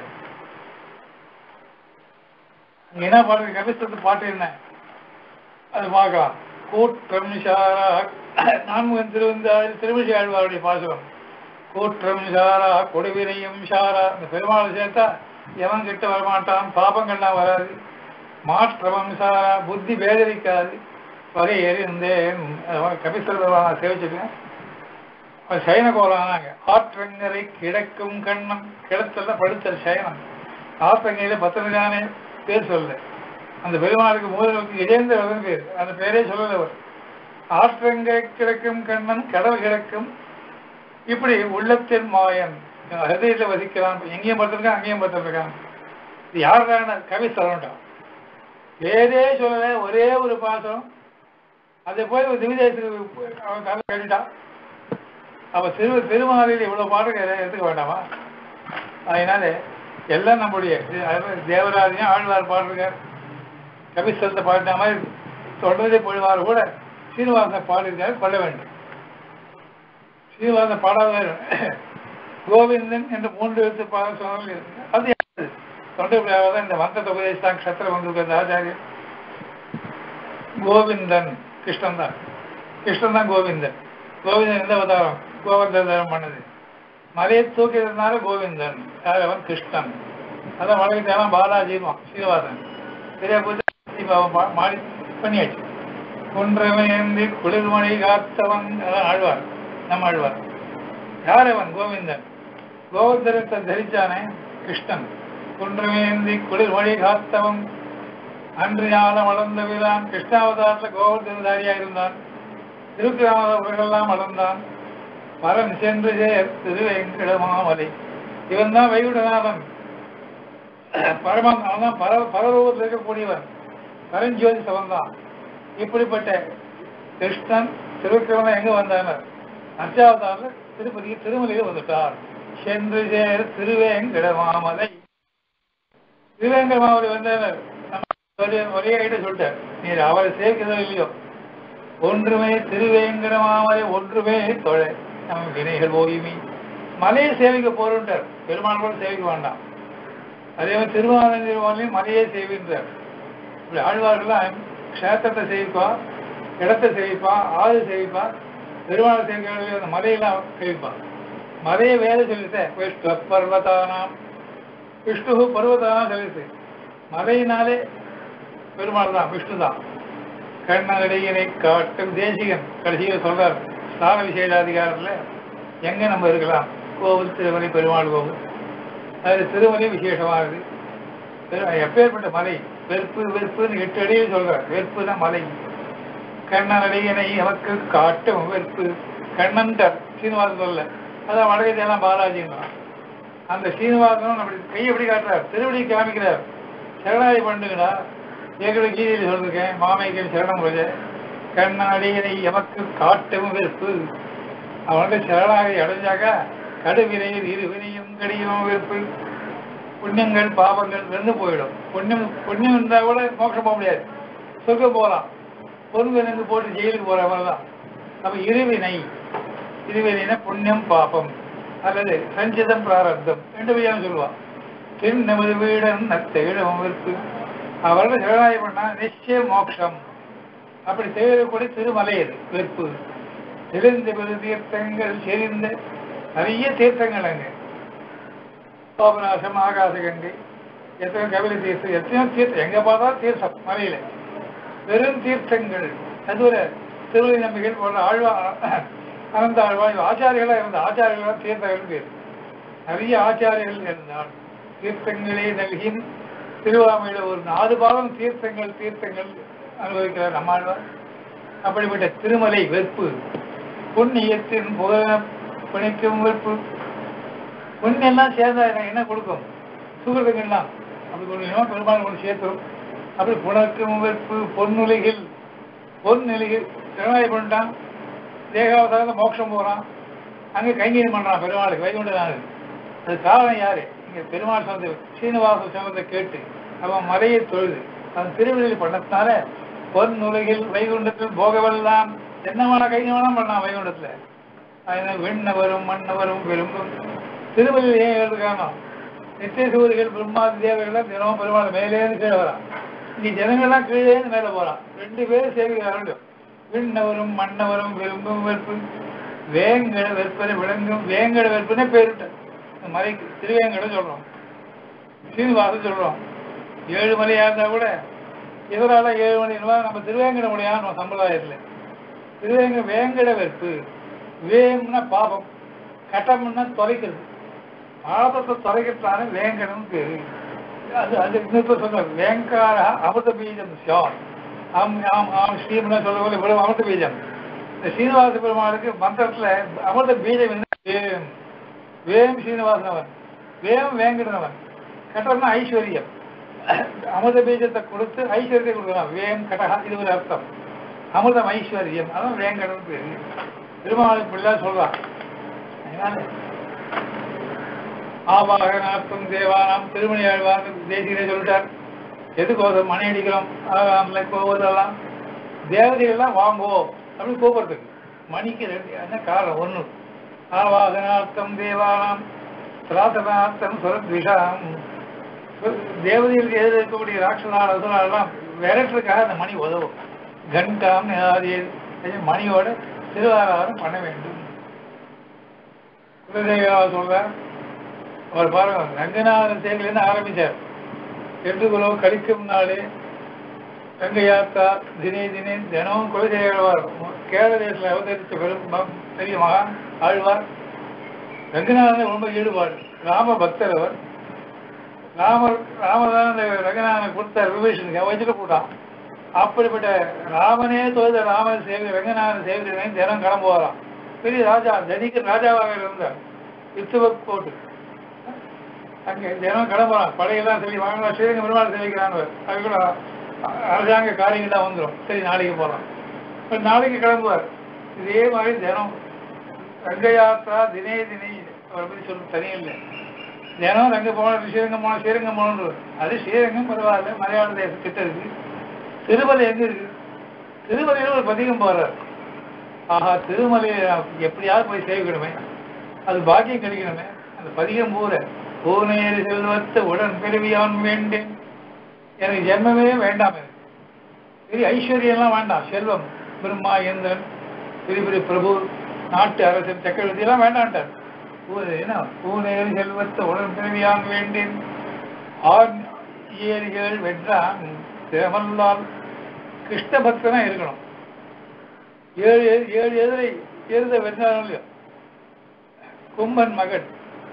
அங்க என்ன பாட்டு கபிஸ்தலத்து பாட்டு என்ன அது பார்க்கலாம் கூற்றம் சாரா நான்முகன் திருவந்தாள் திருமிழி ஆழ்வாருடைய பாசுரம் கூற்றம் சாரா கொடுவினையும் சாரா இந்த பெருமாள் சேர்த்தா எவன் கிட்ட வரமாட்டான் பாபங்கள்லாம் வராது மாற்றமும் சாரா புத்தி பேதரிக்காது வகை எறிந்தேன் கபிஸ்தர பெருமாள் சேவிச்சிருக்கேன் அவர் சயன கோலானாங்க ஆற்றங்கரை கிடக்கும் கண்ணம் கிடத்தல படுத்தல் சயனம் ஆற்றங்கையில பத்திரகானே பேர் சொல்லல அந்த பெருமாளுக்கு மூலனுக்கு கஜேந்திரன் பேர் அந்த பேரே சொல்லல அவர் ஆற்றங்கரை கிடக்கும் கண்ணன் கடல் கிடக்கும் இப்படி உள்ளத்தின் மாயன் ஹிருதயத்தில் வசிக்கிறான் எங்கேயும் பார்த்துருக்கான் அங்கேயும் பார்த்துருக்கான் இது யாருக்கான கவி சொல்லண்டாம் பேரே சொல்லல ஒரே ஒரு பாசம் அதை போய் ஒரு திவிதேசத்துக்கு அவன் தலை கட்டிட்டான் அப்ப திரு திருமாலையில் இவ்வளவு பாடல் எடுத்துக்க வேண்டாமா அதனால எல்லாம் நம்முடைய தேவராஜனையும் ஆழ்வார் பாடுறார் கபிஸ்தலத்தை பாடின மாதிரி தொடர்ந்து போடுவார் கூட சீனிவாசன் பாடியிருக்காரு கொள்ள வேண்டும் சீனிவாசன் பாடாத கோவிந்தன் என்று மூன்று எழுத்து பாட சொன்னாலும் இருக்கு அது யாரு? தொண்டை பிள்ளையார் இந்த மந்திரத்தை உபதேசித்தான் கஷத்திர வந்திருக்க அந்த ஆச்சாரியர் கோவிந்தன் கிருஷ்ணன் தான் கிருஷ்ணன் தான் கோவிந்தன் கோவிந்தன் எந்த அவதாரம் கோவர்தனம் பண்ணது மலையை தூக்கியதுனால கோவிந்தன் யார் அவன் கிருஷ்ணன் அதான் வழக்கத்தான் பாலாஜிமா சீனிவாசன் பெரிய பூஜை அவன் பா- மாடி பண்ணியாச்சு குன்றமேந்தி குளிர்மணி காத்தவன் அதான் ஆழ்வார் நம்ம ஆழ்வார் யார் அவன் கோவிந்தன் கோவர்தனத்தை தரிச்சானே கிருஷ்ணன் குன்றமேந்தி குளிர்மணி காத்தவன் அன்று ஞானம் வளர்ந்த வீரான் கிருஷ்ணாவதாரத்தில் கோவர்தனதாரியா இருந்தான் திருக்கிராமெல்லாம் வளர்ந்தான் பரன் சென்று சேர் திருவேங்கடமாமலை இவன் தான் வைகுண்டநாதன் பரமன் அவன் தான் பர பரலோகத்தில் இருக்கக்கூடியவன் பரஞ்சோதி சவன் தான் இப்படிப்பட்ட கிருஷ்ணன் திருக்கிரமன் எங்க வந்தார் அர்ச்சாவதாரில் திருப்பதி திருமலையில் வந்துட்டார் சென்று சேர் திருவேங்கட மாமலை திருவேங்கட மாமலை வந்தனர் நம்ம ஒரே ஒரே ஐட்ட சொல்லிட்டார் நீ அவரை சேர்க்கிறதோ இல்லையோ ஒன்றுமே திருவேங்கடமாமலை ஒன்றுமே தொழை நம்ம வினைகள் ஓய்மி மலையை சேவிக்க போறோன்றார் பெருமாள் கூட சேவிக்க வேண்டாம் அதே மாதிரி திருவாரூர் மலையே சேவின்றார் இப்படி ஆழ்வார்கள்லாம் க்ஷேத்திரத்தை சேவிப்பா இடத்தை சேவிப்பா ஆறு சேவிப்பா பெருமாளை சேவிக்க அந்த மலையெல்லாம் சேவிப்பா மலையை வேலை சொல்லிட்டேன் விஷ்ணு பர்வதானாம் விஷ்ணு பர்வதானாம் சொல்லிட்டு மலையினாலே பெருமாள் தான் விஷ்ணு தான் கண்ணடையினை காட்டும் தேசிகன் கடைசியில் சொல்றார் ஸ்நான விசேஷாதிகாரத்தில் எங்க நம்ம இருக்கலாம் கோவில் திருமலை பெருமாள் கோவில் அது திருமலை விசேஷமானது பெரு- எப்பேற்பட்ட மலை வெறுப்பு வெறுப்புன்னு எட்டு அடியில் சொல்றார் வெறுப்பு தான் மலை கண்ணனடையினை எமக்கு காட்டும் வெறுப்பு கண்ணன்டர் சீனிவாசன் சொல்ல அதான் வடகத்தையெல்லாம் பாலாஜிங்கிறான் அந்த சீனிவாசனும் அப்படி கை எப்படி காட்டுறார் திருவடி காமிக்கிறார் சரணாதி பண்ணுங்கடா ஏற்கனவே கீதையில் சொல்லிருக்கேன் மாமைக்கு சரணம் போது கண்ணாடியினை எமக்கு காட்டவும் வெறுப்பு அவனுக்கு சரணாகி அடைஞ்சாக்கா கடுவினையில் இரு வினையும் கடியும் வெறுப்பு புண்ணியங்கள் பாவங்கள் வெந்து போயிடும் புண்ணியம் புண்ணியம் இருந்தா கூட மோட்சம் போக முடியாது சொர்க்கம் போகலாம் பொருள்வினங்கு போட்டு ஜெயிலுக்கு போற மாதிரிதான் அப்ப இருவினை இருவினைனா புண்ணியம் பாபம் அல்லது சஞ்சிதம் பிராரப்தம் ரெண்டு விதம் சொல்லுவான் தென் நமது வீடன் நத்தேடம் வெறுப்பு அவரோட சிவராய பண்ணா நிச்சய மோட்சம் அப்படி செய்யக்கூடிய திருமலை அது வெறுப்பு தெரிந்த பெரு தீர்த்தங்கள் செறிந்த நிறைய தீர்த்தங்கள் அங்க பாபநாசம் ஆகாச கங்கை எத்தனை கபில தீர்த்தம் எத்தனையோ தீர்த்தம் எங்க பார்த்தா தீர்த்தம் மலையில வெறும் தீர்த்தங்கள் அதுல திருவள்ளி நம்பிகள் போன்ற ஆழ்வா அனந்த ஆழ்வா ஆச்சாரியர்களா இருந்த ஆச்சாரியர்களா தீர்த்தங்கள் பேர் நிறைய ஆச்சாரியர்கள் இருந்தால் தீர்த்தங்களே நல்கின் திருவாமையில ஒரு நாலு பாகம் தீர்த்தங்கள் தீர்த்தங்கள் அனுபவிக்கிறார் நம்மாழ்வார் அப்படிப்பட்ட திருமலை வெறுப்பு புண்ணியத்தின் புகழ பிணைக்கும் வெறுப்பு புண்ணியெல்லாம் சேர்ந்தா எனக்கு என்ன கொடுக்கும் சுகிருதங்கள்லாம் அப்படி கொண்டு பெருமாள் கொண்டு சேர்த்துரும் அப்படி புணக்கும் வெறுப்பு பொன்னுலைகள் பொன்னிலைகள் திருநாய் பண்ணிட்டான் தேகாவதாரத்தை மோட்சம் போறான் அங்கே கைங்கரியம் பண்றான் பெருமாளுக்கு வைகுண்டனாரு அது காரணம் யாரு இங்க பெருமாள் சொந்த சீனிவாச சொன்னதை கேட்டு அவன் மலையை தொழுது அவன் திருவிழியில் பண்ணதுனால பொன் உலகில் வைகுண்டத்தில் போகவெல்லாம் என்னமான கைங்கமான பண்ணான் வைகுண்டத்துல அதனால விண்ணவரும் மன்னவரும் விரும்பும் திருவள்ளியில் ஏன் எழுது காரணம் நித்திய சூரிகள் பிரம்மாதி தேவர்கள் தினமும் பெருமாள் மேலேருந்து கீழே வரான் இங்க ஜனங்கள்லாம் கீழே மேல போறான் ரெண்டு பேரும் சேவிக்கிறார்கள் விண்ணவரும் மன்னவரும் விரும்பும் வெறுப்பு வேங்கட வெற்பனை விளங்கும் வேங்கட வெற்பனை பேருட்ட இந்த மலைக்கு திருவேங்கட சொல்றோம் சீனிவாசம் சொல்றோம் ஏழு மலையா இருந்தா கூட இதனால ஏழு மணி நம்ம திருவேங்கட முடியாது நம்ம சம்பிரதாயத்துல திருவேங்க வேங்கட வெறுப்பு வேம்னா பாபம் கட்டம்னா தொலைக்கிறது பாபத்தை தொலைக்கிறதான வேங்கடம் பேரு அது அது இன்னொரு சொல்ற வேங்கார அமிர்த பீஜம் சியார் ஆம் ஆம் ஆம் ஸ்ரீம்னா சொல்லக்கூடிய இவ்வளவு அமிர்த பீஜம் இந்த சீனிவாச பெருமாளுக்கு மந்திரத்துல அமிர்த பீஜம் என்ன வேம் வேம் சீனிவாசனவன் வேம் வேங்கடனவன் கட்டம்னா ஐஸ்வர்யம் அமிர்த பீஜத்தை கொடுத்து ஐஸ்வர்யத்தை கொடுக்கலாம் வேம் கடகா இது ஒரு அர்த்தம் அமிர்தம் ஐஸ்வர்யம் அதான் வேங்கடம் பேரு திருமாவளி இப்படிலாம் சொல்றான் அதனால ஆபாகனார்த்தம் தேவானாம் திருமணி ஆழ்வார் தேசிகரே சொல்லிட்டார் எதுக்கோசம் மணி அடிக்கிறோம் ஆகாமல கோவதெல்லாம் தேவதைகள்லாம் வாங்கோ அப்படின்னு கூப்பிடுறதுக்கு மணிக்கு ரெண்டு என்ன காரணம் ஒண்ணு ஆவாகனார்த்தம் தேவானாம் பிரார்த்தனார்த்தம் சுரத்விஷாம் தேவதைகளுக்கு எதிர இருக்கக்கூடிய ராட்சசால அசுராலாம் விரட்டுறதுக்காக அந்த மணி உதவும் கண்டாம் நியாதியது மணியோட திருவாராதனம் பண்ண வேண்டும் குலதேவா சொல்றார் அவர் பாருங்க ரங்கநாதன் சேகலேருந்து ஆரம்பிச்சார் எட்டு குலோ கழிக்கும் நாளே ரங்கயாத்தா தினே தினே தினமும் குலதேவர் கேரள தேசத்தில் அவதரித்த பெரும் ம- பெரிய மகான் ஆழ்வார் ரங்கநாதன் ரொம்ப ஈடுபாடு ராம பக்தர் அவர் ராமர் ராமதான் அந்த ரங்கநாதன் கொடுத்த விபீஷனுக்கு வச்சுட்டு போட்டான் அப்படிப்பட்ட ராமனே தொழுத ராமன் சேவை ரங்கநாதன் சேவை தினம் கிளம்பு வரான் பெரிய ராஜா தனிக்கு ராஜாவாக இருந்தார் யுத்தவக் போட்டு அங்கே தினம் கிளம்புறான் படையெல்லாம் சரி வாங்கலாம் ஸ்ரீரங்க பெருமாள் சேவிக்கிறான் அது கூட அரசாங்க காரியங்கள்லாம் வந்துடும் சரி நாளைக்கு போகலாம் இப்ப நாளைக்கு கிளம்புவார் இதே மாதிரி தினம் ரங்க யாத்திரா தினே தினை அவரை பற்றி சொல்ல தனியும் இல்லை தினம் அங்கே போனோம் ஸ்ரீரங்கம் போனோம் ஸ்ரீரங்கம் போகணும் அது ஸ்ரீரங்கம் பரவாயில்ல மலையாள தேசத்திட்ட இருக்கு திருமலை எங்க இருக்கு திருமலையில ஒரு பதிகம் போறார் ஆஹா திருமலையை நான் எப்படியாவது போய் சேவிக்கணுமே அது பாக்கியம் கிடைக்கணுமே அந்த பதிகம் பூர பூனேரி செல்வத்தை உடன் பிறவியான் வேண்டேன் எனக்கு ஜென்மமே வேண்டாம் எனக்கு பெரிய ஐஸ்வர்யம்லாம் வேண்டாம் செல்வம் பிரம்மா இந்திரன் பெரிய பெரிய பிரபு நாட்டு அரசன் சக்கரவர்த்தி எல்லாம் வேண்டான்ட்டார் பூ- என்ன பூனேரி செல்வத்தை உடன் பிறவியான் வேண்டேன் ஆண் ஏரிகள் வென்றான் திறமல்லால் கிருஷ்ண பக்தனா இருக்கணும் ஏழு ஏழு- ஏழு எதிரை எருத வென்றாலும் இல்லையோ கும்பன் மகன்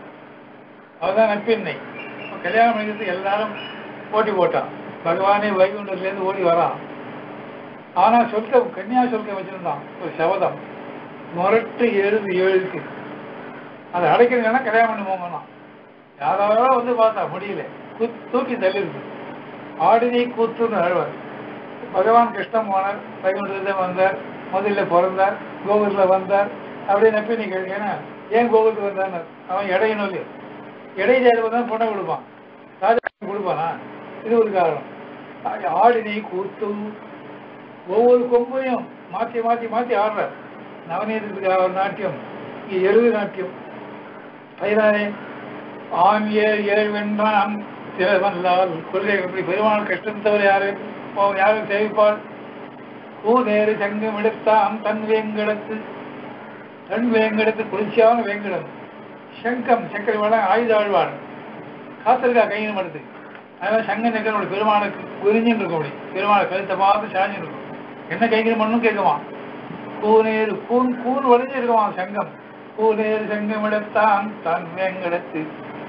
அவதான் நப்பின்னை அவன் கல்யாணம் பண்ணிக்கிறது எல்லாரும் போட்டி போட்டான் பகவானே வைகுண்டத்துலேருந்து ஓடி வரான் ஆனா சொல்க கன்னியா சொல்க வச்சிருந்தான் ஒரு சபதம் முரட்டு எழுது ஏழுக்கு அதை அடைக்கிறதுனா கல்யாணம் பண்ணி போங்கண்ணா யாராவது வந்து பார்த்தா முடியல கு- தூக்கி தள்ளிருக்கு ஆடினை கூத்துன்னு அழுவார் பகவான் கிருஷ்ணன் போனார் வைகுண்டத்தில் வந்தார் முதல்ல பிறந்தார் கோகுலத்தில் வந்தார் அப்படியே நப்பி நீ கேட்டீங்கன்னா ஏன் கோகுலத்துக்கு வந்தான்னு அவன் இடையணும் இல்லையோ இடை சேர்ப்பு தான் பொண்ணை கொடுப்பான் ராஜா கொடுப்பானா இது ஒரு காரணம் ஆ- ஆடினை கூத்து ஒவ்வொரு கொம்பையும் மாற்றி மாற்றி மாற்றி ஆடுறார் நவநீதத்துக்கு ஒரு நாட்டியம் இங்கே எருது நாட்டியம் அதனாலே ஆண் ஏழ் ஏழ் வென்றான் திறவல்லால் கொள்கை எப்படி பெருமாள் கஷ்டம் தவிர யாரு போ- யாரும் சேவிப்பாள் பூ நேரு சங்கம் எடுத்தான் தன் வேங்கடத்து தன் வேங்கடத்து குளிர்ச்சியான வேங்கடம் சங்கம் சக்கரை வளம் ஆயுத ஆழ்வார் காத்திருக்கா கையின் மடுத்து அதனால சங்க நெக்கனோட பெருமாளுக்கு குறிஞ்சின்னு இருக்க முடியும் பெருமாளை கழுத்தை பார்த்து சாஞ்சின்னு இருக்கும் என்ன கைங்கரம் பண்ணும் கேட்குமா கூனேறு கூன் கூன் வளைஞ்சு இருக்குமா சங்கம் கூனேறு சங்கம் எடுத்தான் தன் வேங்கடத்து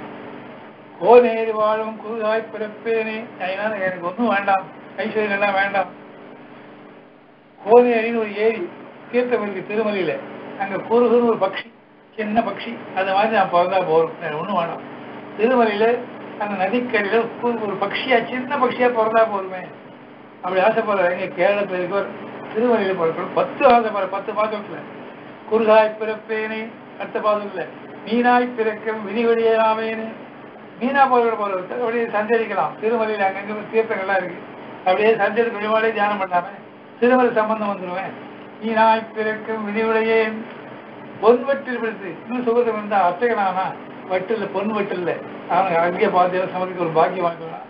கோனேறு வாழும் குருகாய் பிறப்பேனே அதனால எனக்கு ஒன்றும் வேண்டாம் ஐஸ்வர்யம் எல்லாம் வேண்டாம் கோனேரின்னு ஒரு ஏரி தீர்த்தம் இருக்கு திருமலையில அங்க குருகுன்னு ஒரு பக்ஷி சின்ன பக்ஷி அந்த மாதிரி நான் பிறந்தா போறோம் வேற ஒண்ணும் வேண்டாம் திருமலையில அந்த நதிக்கரையில ஒரு- ஒரு பக்ஷியா சின்ன பக்ஷியா பிறந்தா போதுமே அப்படி ஆசைப்படுற எங்க கேரளத்துல இருக்கவர் திருமலையில பிறக்கணும் பத்து ஆசைப்படுற பத்து பாதத்துல குருகாய் பிறப்பேனே அடுத்த பாதத்துல மீனாய் பிறக்கும் விதிவழியாவேனே மீனா போகிற போறது அப்படியே சஞ்சரிக்கலாம் திருமலையில அங்கங்க தீர்த்தங்கள்லாம் இருக்கு அப்படியே சஞ்சரி பெருமாளே தியானம் பண்ணாம திருமலை சம்பந்தம் வந்துருவேன் மீனாய் பிறக்கும் விதிவுடையேன் பொன் வெட்டில் பிடித்து இன்னும் சுகத்தை வந்தா அர்ச்சகனானா வட்டில்ல பொன் வெட்டில்ல அவனுக்கு அங்கேயே பார்த்து சமதிக்கு ஒரு பாக்கியம் வாங்கிக்கலாம்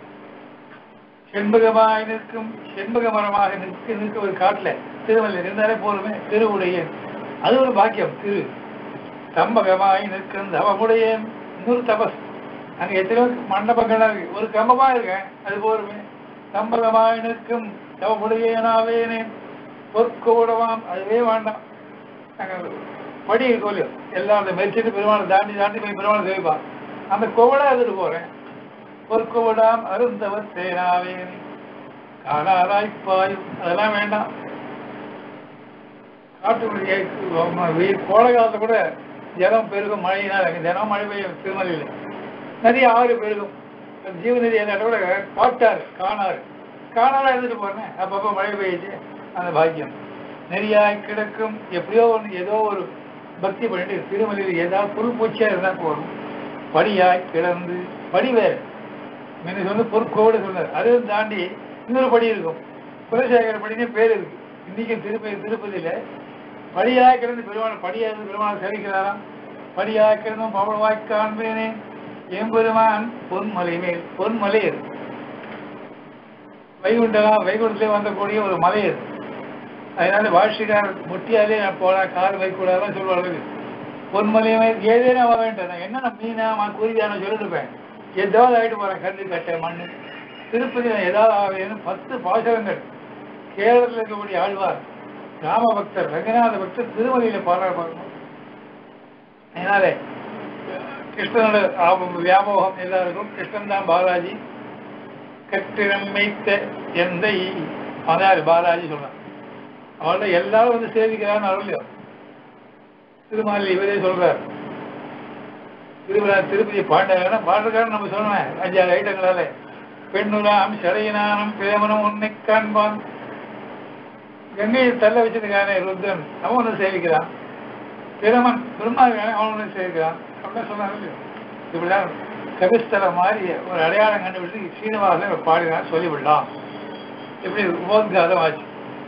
செண்பகமாய் நிற்கும் செண்பக மரமாக நிற்க நிற்க ஒரு காட்டுல திருமலை இருந்தாலே போதுமே திருவுடையேன் அது ஒரு பாக்கியம் திரு கம்பகமாய் நிற்கும் தவமுடையேன் இன்னொரு தபஸ் அங்க எத்தனையோ மண்டபங்கள்லாம் இருக்கு ஒரு கம்பமா இருக்கேன் அது போருமே கம்பகமாய் நிற்கும் தவமுடையேனாவேனே பொற்கோடவாம் அதுவே வேண்டாம் அங்க படி இருக்கும் இல்லையோ எல்லாம் அந்த மெரிச்சிட்டு பெருமாளை தாண்டி தாண்டி போய் பெருமாளை சேவிப்பான் அந்த கோவடா எடுத்துட்டு போறேன் பொற்கோடாம் அருந்தவர் தேனாவேனே காலாராய் பாயும் அதெல்லாம் வேண்டாம் காட்டுக்குள்ளே கோடை காலத்துல கூட ஜலம் பெருகும் மழையினால் அங்கே தினம் மழை பெய்யும் திருமலையில் நதி ஆறு பெருகும் அந்த ஜீவநதி என்ன கூட காட்டாறு காணாறு காணாரா எடுத்துட்டு போறேன் அப்பப்போ மழை பெய்யுது அந்த பாக்கியம் நெறியாய் கிடக்கும் எப்படியோ ஒன்று ஏதோ ஒரு பக்தி பண்ணிட்டு திருமலையில் ஏதாவது புல் பூச்சியா இருந்தா போதும் படியாய் கிடந்து படி வேறு முன்ன சொன்ன பொற்கோடு சொன்னார் அதையும் தாண்டி இன்னொரு படி இருக்கும் குலசேகர படினே பேர் இருக்கு இன்னைக்கும் திருப்பதி திருப்பதியில படியாய் கிடந்து பெருமாள் படியா இருந்து பெருமாள் சேவிக்கிறாராம் படியாய் கிடந்தும் பவளவாய் காண்பேனே எம்பெருமான் பொன்மலை மேல் பொன்மலை அது வைகுண்டனா வைகுண்டத்திலே வந்தக்கூடிய ஒரு மலை அது அதனால வாழ்ச்சிக்காரர் முட்டியாலே நான் போலாம் கார் வைக்கூடாதான் சொல்லுவாங்க பொன்மலை மேல் ஏதேனும் அவ வேண்டாம் நான் என்ன மீனா மா- குருவியான சொல்லிருப்பேன் ஏதாவது ஆயிட்டு போறேன் கல்லு கட்டை மண்ணு திருப்பதி நான் ஏதாவது ஆவேன்னு பத்து பாசகங்கள் கேரளத்தில் இருக்கக்கூடிய ஆழ்வார் ராம பக்தர் ரங்கநாத பக்தர் திருமலையில பாடுற பாருங்க அதனால கிருஷ்ணனோட ஆபம் வியாமோகம் எல்லாருக்கும் கிருஷ்ணன் தான் பாலாஜி கட்டிடம் வைத்த எந்தை அதான் பாலாஜி சொல்றான் அவள எல்லாரும் வந்து சேவிக்கிறான்னு அருள்லையோ திருமாலி இவரே சொல்றார் திருவிழா திருப்பதி பாண்டகனா பாடுறக்காரன் நம்ம சொன்னேன் அஞ்சாறு ஐட்டங்களால பெண்ணுலாம் சடையினானும் பிரேமனும் உன்னை காண்பான் கங்கையை தள்ள வச்சிருக்கானே ருத்ரன் அவன் ஒன்று சேவிக்கிறான் பிரமன் பிரம்மா இருக்கானே அவன் ஒன்று சேவிக்கிறான் அப்படின்னு சொன்னாங்க இல்லையோ இப்படிதான் கபிஸ்தலம் மாதிரி ஒரு அடையாளம் கண்டுபிடிச்சு சீனிவாசன் பாடினார் சொல்லிவிடலாம் இப்படி உபோத்காதம் ஆச்சு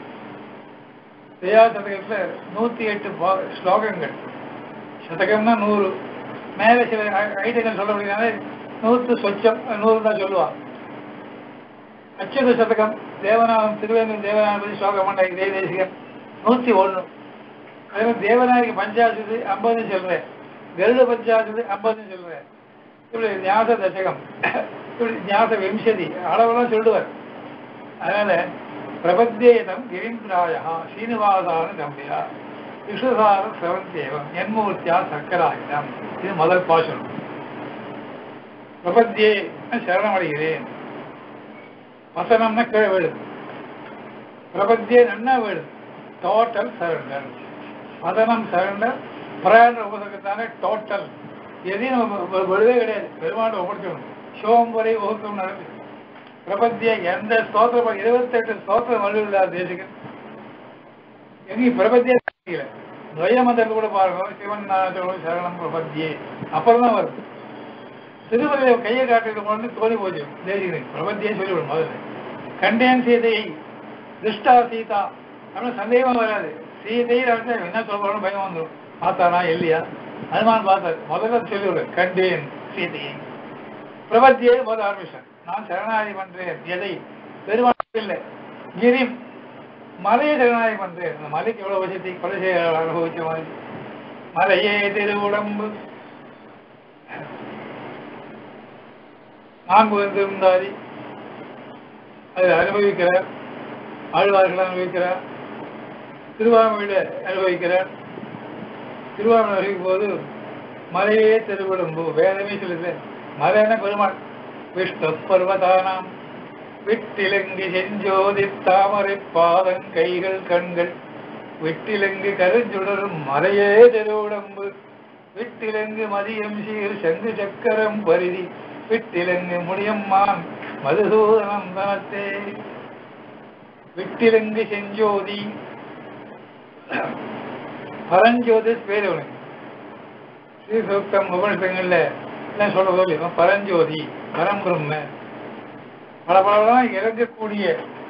தயா சதகத்துல நூத்தி எட்டு பா- ஸ்லோகங்கள் சதகம்னா நூறு மேல சில ஐ- ஐட்டங்கள் சொல்ல முடியாது நூத்து சொச்சம் நூறு தான் சொல்லுவான் அச்சுத சதகம் தேவநாதம் திருவேந்தன் தேவநாதம் பற்றி ஸ்லோகம் பண்ண இதே தேசிகம் நூத்தி ஒண்ணு அதே மாதிரி தேவநாயகி பஞ்சாசது ஐம்பதுன்னு சொல்றேன் கருட பஞ்சாசது ஐம்பதுன்னு சொல்றேன் இப்படி ஞாச தசகம் இப்படி ஞாச விம்சதி அளவெல்லாம் சொல்லுவார் அதனால பிரபத்தியேதம் கிரீந்திராயா சீனிவாசான கம்பியா விஸ்வசார சிரவந்தேவம் என்மூர்த்தியா சக்கராயுதம் இது முதல் பாசனம் பிரபத்தியே நான் சரணமடைகிறேன் வசனம்னா கீழே விழுது பிரபத்தியே நன்னா விழுது டோட்டல் சரண்டர் வதனம் சரண்டர் பிரயாண உபசகத்தான டோட்டல் எதையும் நம்ம வ- விழுவே கிடையாது பெருமாள் ஒப்படைச்சிடணும் சோம் வரை வகுக்கம் நடந்து பிரபத்திய எந்த ஸ்தோத்திரம் இருபத்தெட்டு ஸ்தோத்திரம் வலுவில்லாத தேசிகன் எங்கேயும் பிரபத்தியே தெரியல துவயமந்திரத்தில் கூட பாருங்க சிவன் நாதோடு சரணம் பிரபத்தியே அப்புறம் தான் வருது திருமலையை கையை காட்டுறது கொண்டு தோணி போச்சு தேசிகனுக்கு பிரபத்தியே சொல்லிவிடும் முதல்ல கண்டேன் சீதையை திருஷ்டா சீதா அப்படின்னு சந்தேகமா வராது சீதை வந்து என்ன சொல்றோம் பயம் வந்துடும் பார்த்தானா இல்லையா அனுமான் பார்த்தார் முதல்ல சொல்லிவிடு கண்டேன் சீதையை பிரபத்தியே முதல் ஆரம்பிச்சார் நான் சரணாகி பண்றேன் எதை பெருமாள் இல்லை கிரிம் மலையை சரணாகி பண்றேன் அந்த மலைக்கு எவ்வளவு வசதி கொலை செய்ய அனுபவிச்ச மாதிரி மலையே திரு உடம்பு நான்கு வந்திருந்தாரி அதை அனுபவிக்கிறார் ஆழ்வார்கள் அனுபவிக்கிறார் திருவாமூல அனுபவிக்கிறார் திருவாமூர் அறிவிக்கும் போது மலையே திருவிடம்பு வேதமே சொல்லுது மலையான பெருமாள் விஷ்ணு பர்வதானாம் விட்டிலங்கு செஞ்சோதி தாமரை பாதம் கைகள் கண்கள் விட்டிலங்கு கருஞ்சுடரும் மலையே திருவுடம்பு விட்டிலங்கு மதியம் சீர் செங்கு சக்கரம் பரிதி விட்டிலங்கு முடியம்மான் மதுசூதனம் தனத்தே விட்டிலங்கு செஞ்சோதி பரஞ்சோதி பேர் அவனுக்கு ஸ்ரீசூக்தம் உபனிஷங்கள்ல எல்லாம் சொல்றது இல்லையா பரஞ்சோதி பரம் பிரம்ம பல பலதான் இறங்கக்கூடிய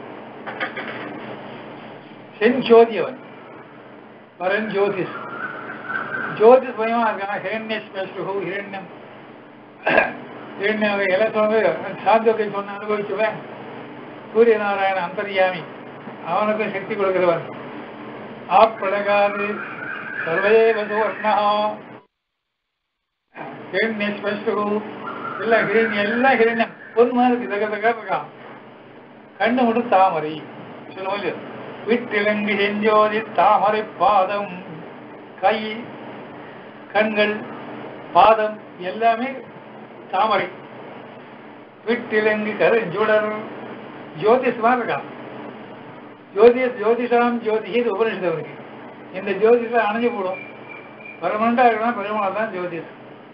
செஞ்சோதி அவன் பரஞ்சோதிஸ் ஜோதிஸ் பயமா இருக்கான் ஹிரண்ய ஸ்பெஷு ஹிரண்யம் ஹிரண்யம் எல்லாம் சொன்னது சாந்தோக்கை சொன்ன அனுபவிச்சுவேன் சூரிய நாராயண அந்தர்யாமி அவனுக்கும் சக்தி கொடுக்கிறவன் ஆப்பழகாது சர்வதேவ சுவர்ணா ஹிரண்ய ஸ்பெஷு எல்லாம் ஹிரண்யம் எல்லாம் ஹிரண்யம் பொண்ணு மாதிரி தக தக இருக்கான் கண்ணு மட்டும் தாமரை சொல்லுவோம் இல்லையா விட்டிலங்கு செஞ்சோதி தாமரை பாதம் கை கண்கள் பாதம் எல்லாமே தாமரை விட்டிலங்கு கருஞ்சுடர் ஜோதிஷமா இருக்கான் ஜோதிஷ் ஜோதிஷாம் ஜோதி இது உபனிஷத்து அவருக்கு இந்த ஜோதிஷம் அணைஞ்சு போடும் பரமண்டா இருக்கணும் பெருமாள் தான் ஜோதிஷ்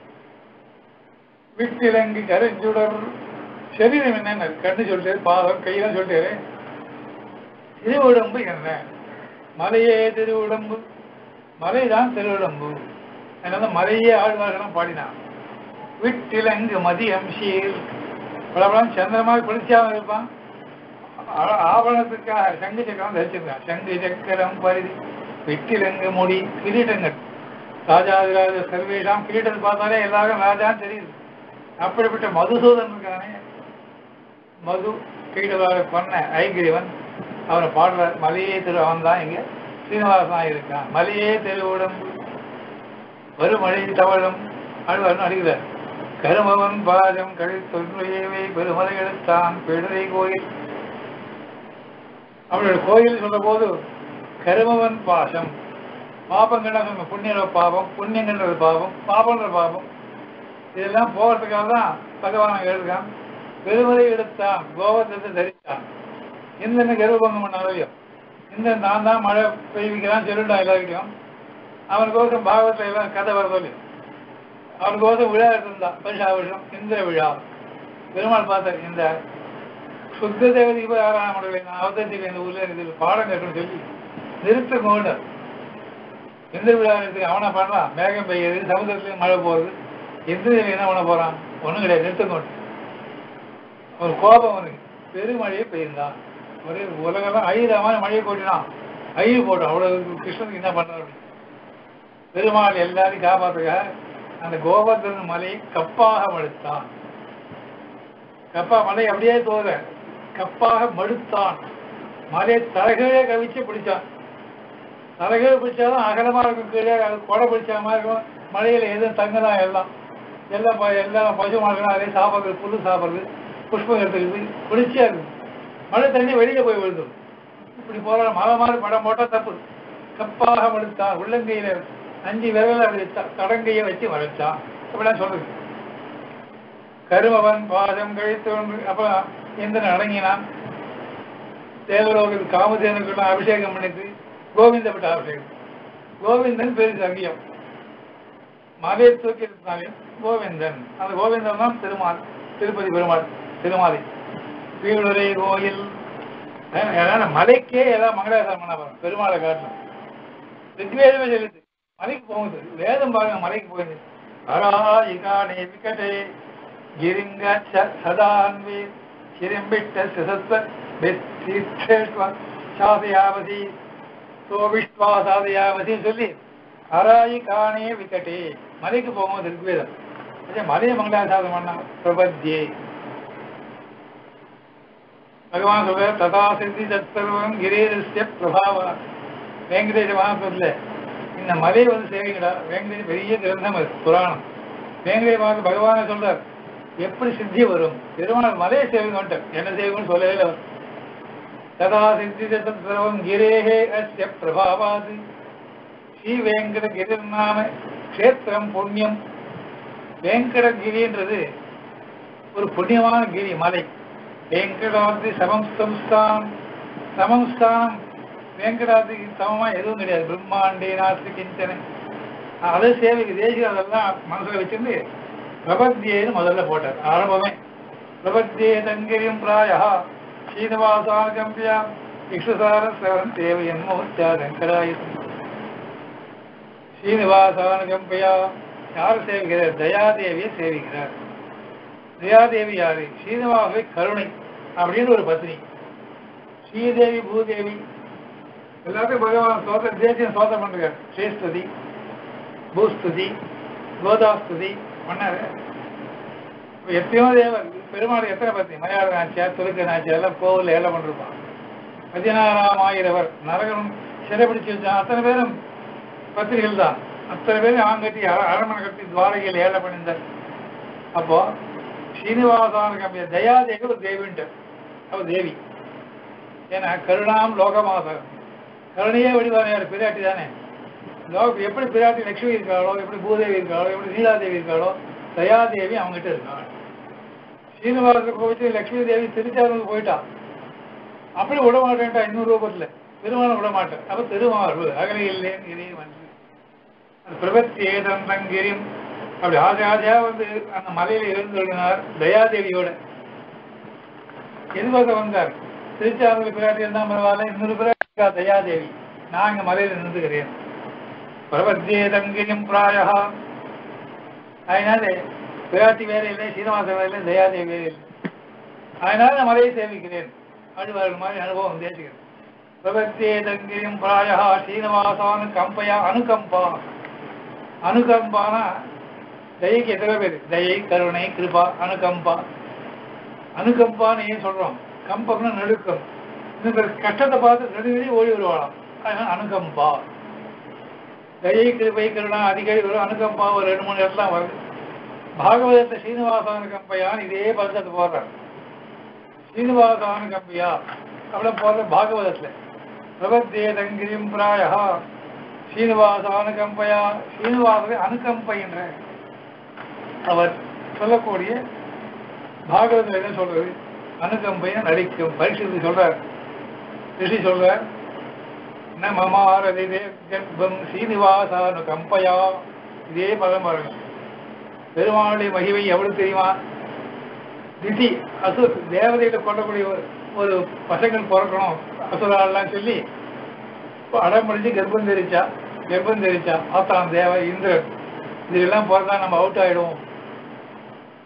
விட்டிலங்கு கருஞ்சுடர் சரீரம் என்னன்னு கண்ணு சொல்லிட்டாரு பாதம் கையெல்லாம் சொல்லிட்டாரு திருவுடம்பு என்ன மலையே திருவுடம்பு மலைதான் திருவிடம்பு அதனால மலையே ஆழ்வார்களும் பாடினான் விட்டிலங்கு மதியம் சீர் பலபலம் சந்திரமாக குளிர்ச்சியாகவும் இருப்பான் ஆ- ஆவணத்துக்காக சங்கு சக்கரம் தரிச்சிருக்கான் சங்கு சக்கரம் பரிதி விட்டிலங்கு முடி கிரீடங்கள் ராஜாதிராஜ சர்வேஷாம் கிரீடத்தை பார்த்தாலே எல்லாரும் ராஜான்னு தெரியுது அப்படிப்பட்ட மதுசூதன் இருக்கானே மது கீழவாக பண்ண ஐகிரிவன் அவனை பாடுற மலையே திரு அவன் தான் இங்க சீனிவாசனாக இருக்கான் மலையே திருவுடம்பு வருமழை தவழும் அழுவன் அடிக்கிறார் கருமவன் பாதம் கழித்தொன்றையவே பெருமலை எடுத்தான் பெருதை கோயில் அவனோட கோயில் சொல்ற போது கருமவன் பாசம் பாபங்கள்லாம் சொன்ன புண்ணியன்ற பாபம் புண்ணியங்கன்றது பாபம் பாபன்ற பாபம் இதெல்லாம் போகிறதுக்காக தான் பகவான் அங்க எழுதுக்கான் பெருமலை எடுத்தான் கோவத்தை தரித்தான் இந்த கர்ப்பபங்கம் பண்ணாலையோ இந்த நான் தான் மழை பெய்விக்கிறான் சொல்லிட்டான் எல்லாருக்கிட்டையும் அவனுக்கோசம் பாகவத்தில் எல்லாம் கதை வரதோ இல்லையோ அவனுக்கோசம் விழா இருந்தான் வருஷா வருஷம் இந்திர விழா பெருமாள் பார்த்தார் இந்த சுத்த தேவதைக்கு போய் ஆராயணம் பண்ணல நான் அவதரிச்சு இந்த ஊர்ல இதில் பாடம் கேட்கணும்னு சொல்லி நிறுத்த கொண்டு இந்திர விழா இருக்கு அவனை பண்ணலாம் மேகம் பெய்யுது சமுதிரத்துல மழை போகுது இந்திரன் என்ன பண்ண போறான் ஒண்ணும் கிடையாது நிறுத்தங்கொண்டு ஒரு கோபம் அவனுக்கு பெருமழையை பெய்ந்தான் ஒரே உலகெல்லாம் ஐதமான மழையை கொட்டினான் ஐயு போட்டோம் அவ்வளவு கிருஷ்ணனுக்கு என்ன பண்றாரு அப்படி பெருமாள் எல்லாரையும் காப்பாத்துக்காக அந்த கோபர்தன் மலையை கப்பாக மடுத்தான் கப்பா மலை அப்படியே தோற கப்பாக மடுத்தான் மலையை தலகீழே கவிச்சு பிடிச்சான் தலகீழே பிடிச்சாலும் அகலமா இருக்கும் கீழே அது கொடை பிடிச்ச மாதிரி இருக்கும் மலையில எதுவும் தங்கதான் எல்லாம் எல்லாம் ப- எல்லாம் பசு மாடுகளும் அதே சாப்பிட்றது புல்லு சாப்பிட்றது புஷ்பம் எடுத்துக்கிறது குளிர்ச்சியா இருக்கும் மழை தண்ணி வெளியில போய் விழுந்துடும் இப்படி போற மலை மாதிரி படம் போட்டா தப்பு கப்பாக மடுத்தான் உள்ளங்கையில அஞ்சு விரல அப்படி த- தடங்கையை வச்சு மறைச்சான் இப்படிலாம் சொல்றது கருமவன் பாதம் கழித்து ஒன்று அப்புறம் இந்திரன் அடங்கினான் தேவலோகத்தில் காமதேனுக்குள்ள அபிஷேகம் பண்ணிட்டு கோவிந்தப்பட்ட அபிஷேகம் கோவிந்தன் பெரிய அங்கியம் மலையை தூக்கி இருந்தாலே கோவிந்தன் அந்த கோவிந்தன் தான் திருமால் திருப்பதி பெருமாள் திருமாலை வீடுரை கோயில் அஹ் ஏன்னா மலைக்கே ஏதாவது மங்களாசாரம் பண்ண போறோம் பெருமாளை காட்டணும் ரிக்வேதமே சொல்லுது மலைக்கு போகுது வேதம் பாருங்க மலைக்கு போகுது அராயிகானே விகடே கிரிங்க ச- சதான்வி சிரிம்பிட்ட சிசத்வ தீர்த்தேஷ்வ சாதயாவதி சோபிஷ்வா சாதயாவதின்னு சொல்லி அராயிகானே விகடே மலைக்கு போகும்போது ரிக்வேதம் அதே மலையை மங்களாசாரம் பண்ணா பிரபத்தியே பகவான் சொல்ற ததா சித்தி தத்சர்வம் கிரீரஸ்ய பிரபாவா வெங்கடேஷ மகாபுரத்துல இந்த மலையை வந்து சேவிங்கடா வெங்கடேஷ் பெரிய கிரந்தம் அது புராணம் வெங்கடேஷ மகா பகவான சொல்றார் எப்படி சித்தி வரும் பெருமாள் மலையை சேவிங்க என்ன சேவிங்கன்னு சொல்லவே இல்லை அவர். ததா சித்தி தத்சர்வம் கிரேஹே அஸ்ய பிரபாவாது ஸ்ரீ வெங்கடகிரி நாம க்ஷேத்திரம் புண்ணியம் வெங்கடகிரின்றது ஒரு புண்ணியமான கிரி மலை வெங்கடாதி சமம் சம்ஸ்தானம் சமம் ஸ்தானம் வெங்கடாதிக்கு சமமா எதுவும் கிடையாது பிரம்மாண்டே நாஸ்தி கிஞ்சனை அதை சேவைக்கு தேசியம் அதெல்லாம் மனசுல வச்சிருந்து பிரபத்தியேன்னு முதல்ல போட்டார் ஆரம்பமே பிரபத்தியே தங்கிரியும் பிராயா ஸ்ரீனிவாசாகம்பியா இக்ஷுசார சவரம் தேவையன் மோச்சா வெங்கடாயுதம் ஸ்ரீனிவாசானுகம்பையா யார் சேவிக்கிறார் தயாதேவியை சேவிக்கிறார் தயாதேவி யாரு ஸ்ரீனிவாசை கருணை அப்படின்னு ஒரு பத்னி ஸ்ரீதேவி பூதேவி எல்லாத்தையும் பகவான் சோத தேசியம் சோதம் பண்றார் ஸ்ரீஸ்துதி பூஸ்துதி கோதாஸ்துதி பண்ணாரு இப்ப எத்தனையோ தேவர் பெருமாள் எத்தனை பத்தி மலையாள நாச்சியார் துலுக்க நாச்சியார் எல்லாம் கோவில் ஏழை பண்ணிருப்பான் பதினாறாம் ஆயிரவர் நரகனும் சிறை பிடிச்சு வச்சான் அத்தனை பேரும் பத்திரிகள் தான் அத்தனை பேரும் ஆங்கட்டி அர- அரண்மனை கட்டி துவாரகையில் ஏழை பண்ணியிருந்தார் அப்போ ஸ்ரீனிவாசான கம்பிய தயாதேவி ஒரு தேவின்ட்டு அவ தேவி ஏன்னா கருணாம் லோகமாதர் கருணையே வடிவான யார் பிராட்டி தானே லோக எப்படி பிராட்டி லட்சுமி இருக்காளோ எப்படி பூதேவி இருக்காளோ எப்படி நீலாதேவி இருக்காளோ தயாதேவி அவங்ககிட்ட இருக்காள் ஸ்ரீனிவாசனுக்கு போயிட்டு லட்சுமி தேவி திருச்சாரூருக்கு போயிட்டா அப்படி விட மாட்டேன்ட்டா இன்னொரு ரூபத்துல திருமணம் விட மாட்டேன் அப்ப திருமாறு அகலையில்லே கிரி வந்து அது பிரபத்தி ஏதந்தங்கிரியும் அப்படி ஆசை ஆசையா வந்து அந்த மலையில எழுந்துள்ளார் தயாதேவியோட எதுவாக வந்தார் திருச்சாரூர் பிராட்டி இருந்தா பரவாயில்ல இன்னொரு பிராட்டி இருக்கா தயாதேவி நான் இங்க மலையில நின்றுகிறேன் பிரபத்தியே தங்கிரியும் பிராயா அதனால பிராட்டி வேற இல்லை சீனிவாச வேற இல்லை தயாதேவி வேற இல்லை அதனால நான் மலையை சேவிக்கிறேன் ஆழ்வார்கள் மாதிரி அனுபவம் தேசிக்கிறேன் பிரபத்தியே தங்கிரியும் பிராயா சீனிவாசானு கம்பையா அனுகம்பா அனுகம்பானா தயைக்கு எத்தனை பேர் தயை கருணை கிருபா அனுகம்பா அனுகம்பான்னு ஏன் சொல்றோம் கம்பம்னா நடுக்கம் இந்த பேர் கஷ்டத்தை பார்த்து நடுநடி ஓடி வருவாளாம் அதனால அனுகம்பா தயை கிருபை கருணா அடிக்கடி வரும் அனுகம்பா ஒரு ரெண்டு மூணு இடத்துல வருது பாகவதத்தை ஸ்ரீனிவாச அனுகம்பையான்னு இதே பதத்தை போடுறார் ஸ்ரீனிவாச அனுகம்பையா அப்படி போடுற பாகவதத்துல பிரபத்தே தங்கிரியும் பிராயா ஸ்ரீனிவாச அனுகம்பையா ஸ்ரீனிவாச அனுகம்பை என்ற அவர் சொல்லக்கூடிய பாகவதத்தில் என்ன சொல்றது அனுகம்பையை நடிக்கும் பரிசுத்து சொல்றார் ரிஷி சொல்றார் ந மமாரதி கர்ப்பம் சீனிவாசானு கம்பையா இதே பதம் பாருங்க பெருமாளுடைய மகிமை எவ்வளவு தெரியுமா திதி அசுர் தேவதையில கொண்டக்கூடிய ஒரு ஒரு பசங்கள் பிறக்கணும் அசுராலாம் சொல்லி இப்போ அடம் முடிஞ்சு கர்ப்பம் தெரிச்சா கர்ப்பம் தெரிச்சா ஆத்தான் தேவ இந்திரன் இதெல்லாம் பிறந்தா நம்ம அவுட் ஆயிடுவோம்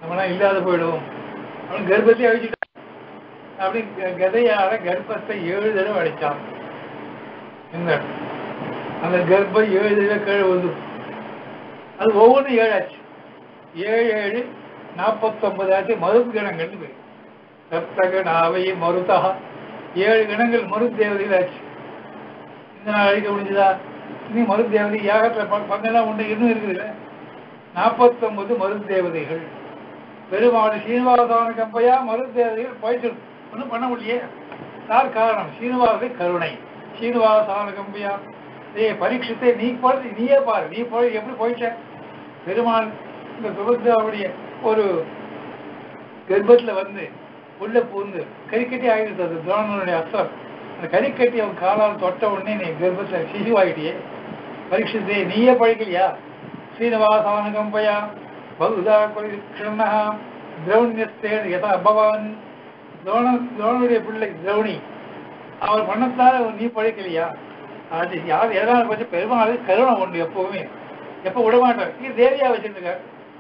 நம்மளாம் இல்லாத போயிடுவோம் அவன் கர்ப்பத்தை அழிச்சுட்டான் அப்படி க- கதையால கர்ப்பத்தை ஏழு தடவை அடிச்சான் என்ன அந்த கர்ப்பம் ஏழு தடவை கீழே வந்து அது ஒவ்வொன்றும் ஏழாச்சு ஏழு ஏழு நாற்பத்தொன்பது ஆச்சு மருத்து கணங்கள்னு பேர் சப்தக நாவை மருதா ஏழு கணங்கள் மருத் தேவதைகள் ஆச்சு இந்த நாள் அழிக்க முடிஞ்சதா இனி மருத் தேவதை யாகத்துல ப- பங்கெல்லாம் உண்டு இன்னும் இருக்குதுல்ல நாற்பத்தொன்பது மருத் தேவதைகள் பெருமாள் சீனிவாசான கம்பையா மருத் தேவதைகள் போயிட்டு ஒன்றும் பண்ண முடியலையே யார் காரணம் சீனிவாச கருணை சீனிவாசான கம்பையா ஏய் பரீட்சத்தை நீ போய் நீயே பாரு நீ போய் எப்படி போயிட்ட பெருமாள் இந்த சுபத்ராவுடைய ஒரு கர்ப்பத்துல வந்து உள்ள பூந்து கறிக்கட்டி ஆகிடுது அது துரோணனுடைய அஸ்திரம் அந்த கறிக்கட்டி அவன் காலால் தொட்ட உடனே நீ கர்ப்பத்துல சிசுவாயிட்டியே பரீட்சித்தே நீயே பழிக்கலையா ஸ்ரீனிவாசான கம்பையா பகுதா பரீட்சணா திரௌண்யஸ்தேன் யதா பவான் துரோண துரோணனுடைய பிள்ளை திரௌணி அவர் பண்ணத்தால நீ பழிக்கலையா அது யார் எதனால பற்றி பெருமாள் கருணை உண்டு எப்பவுமே எப்போ விடமாட்டார் நீ தேவியா வச்சிருக்கார்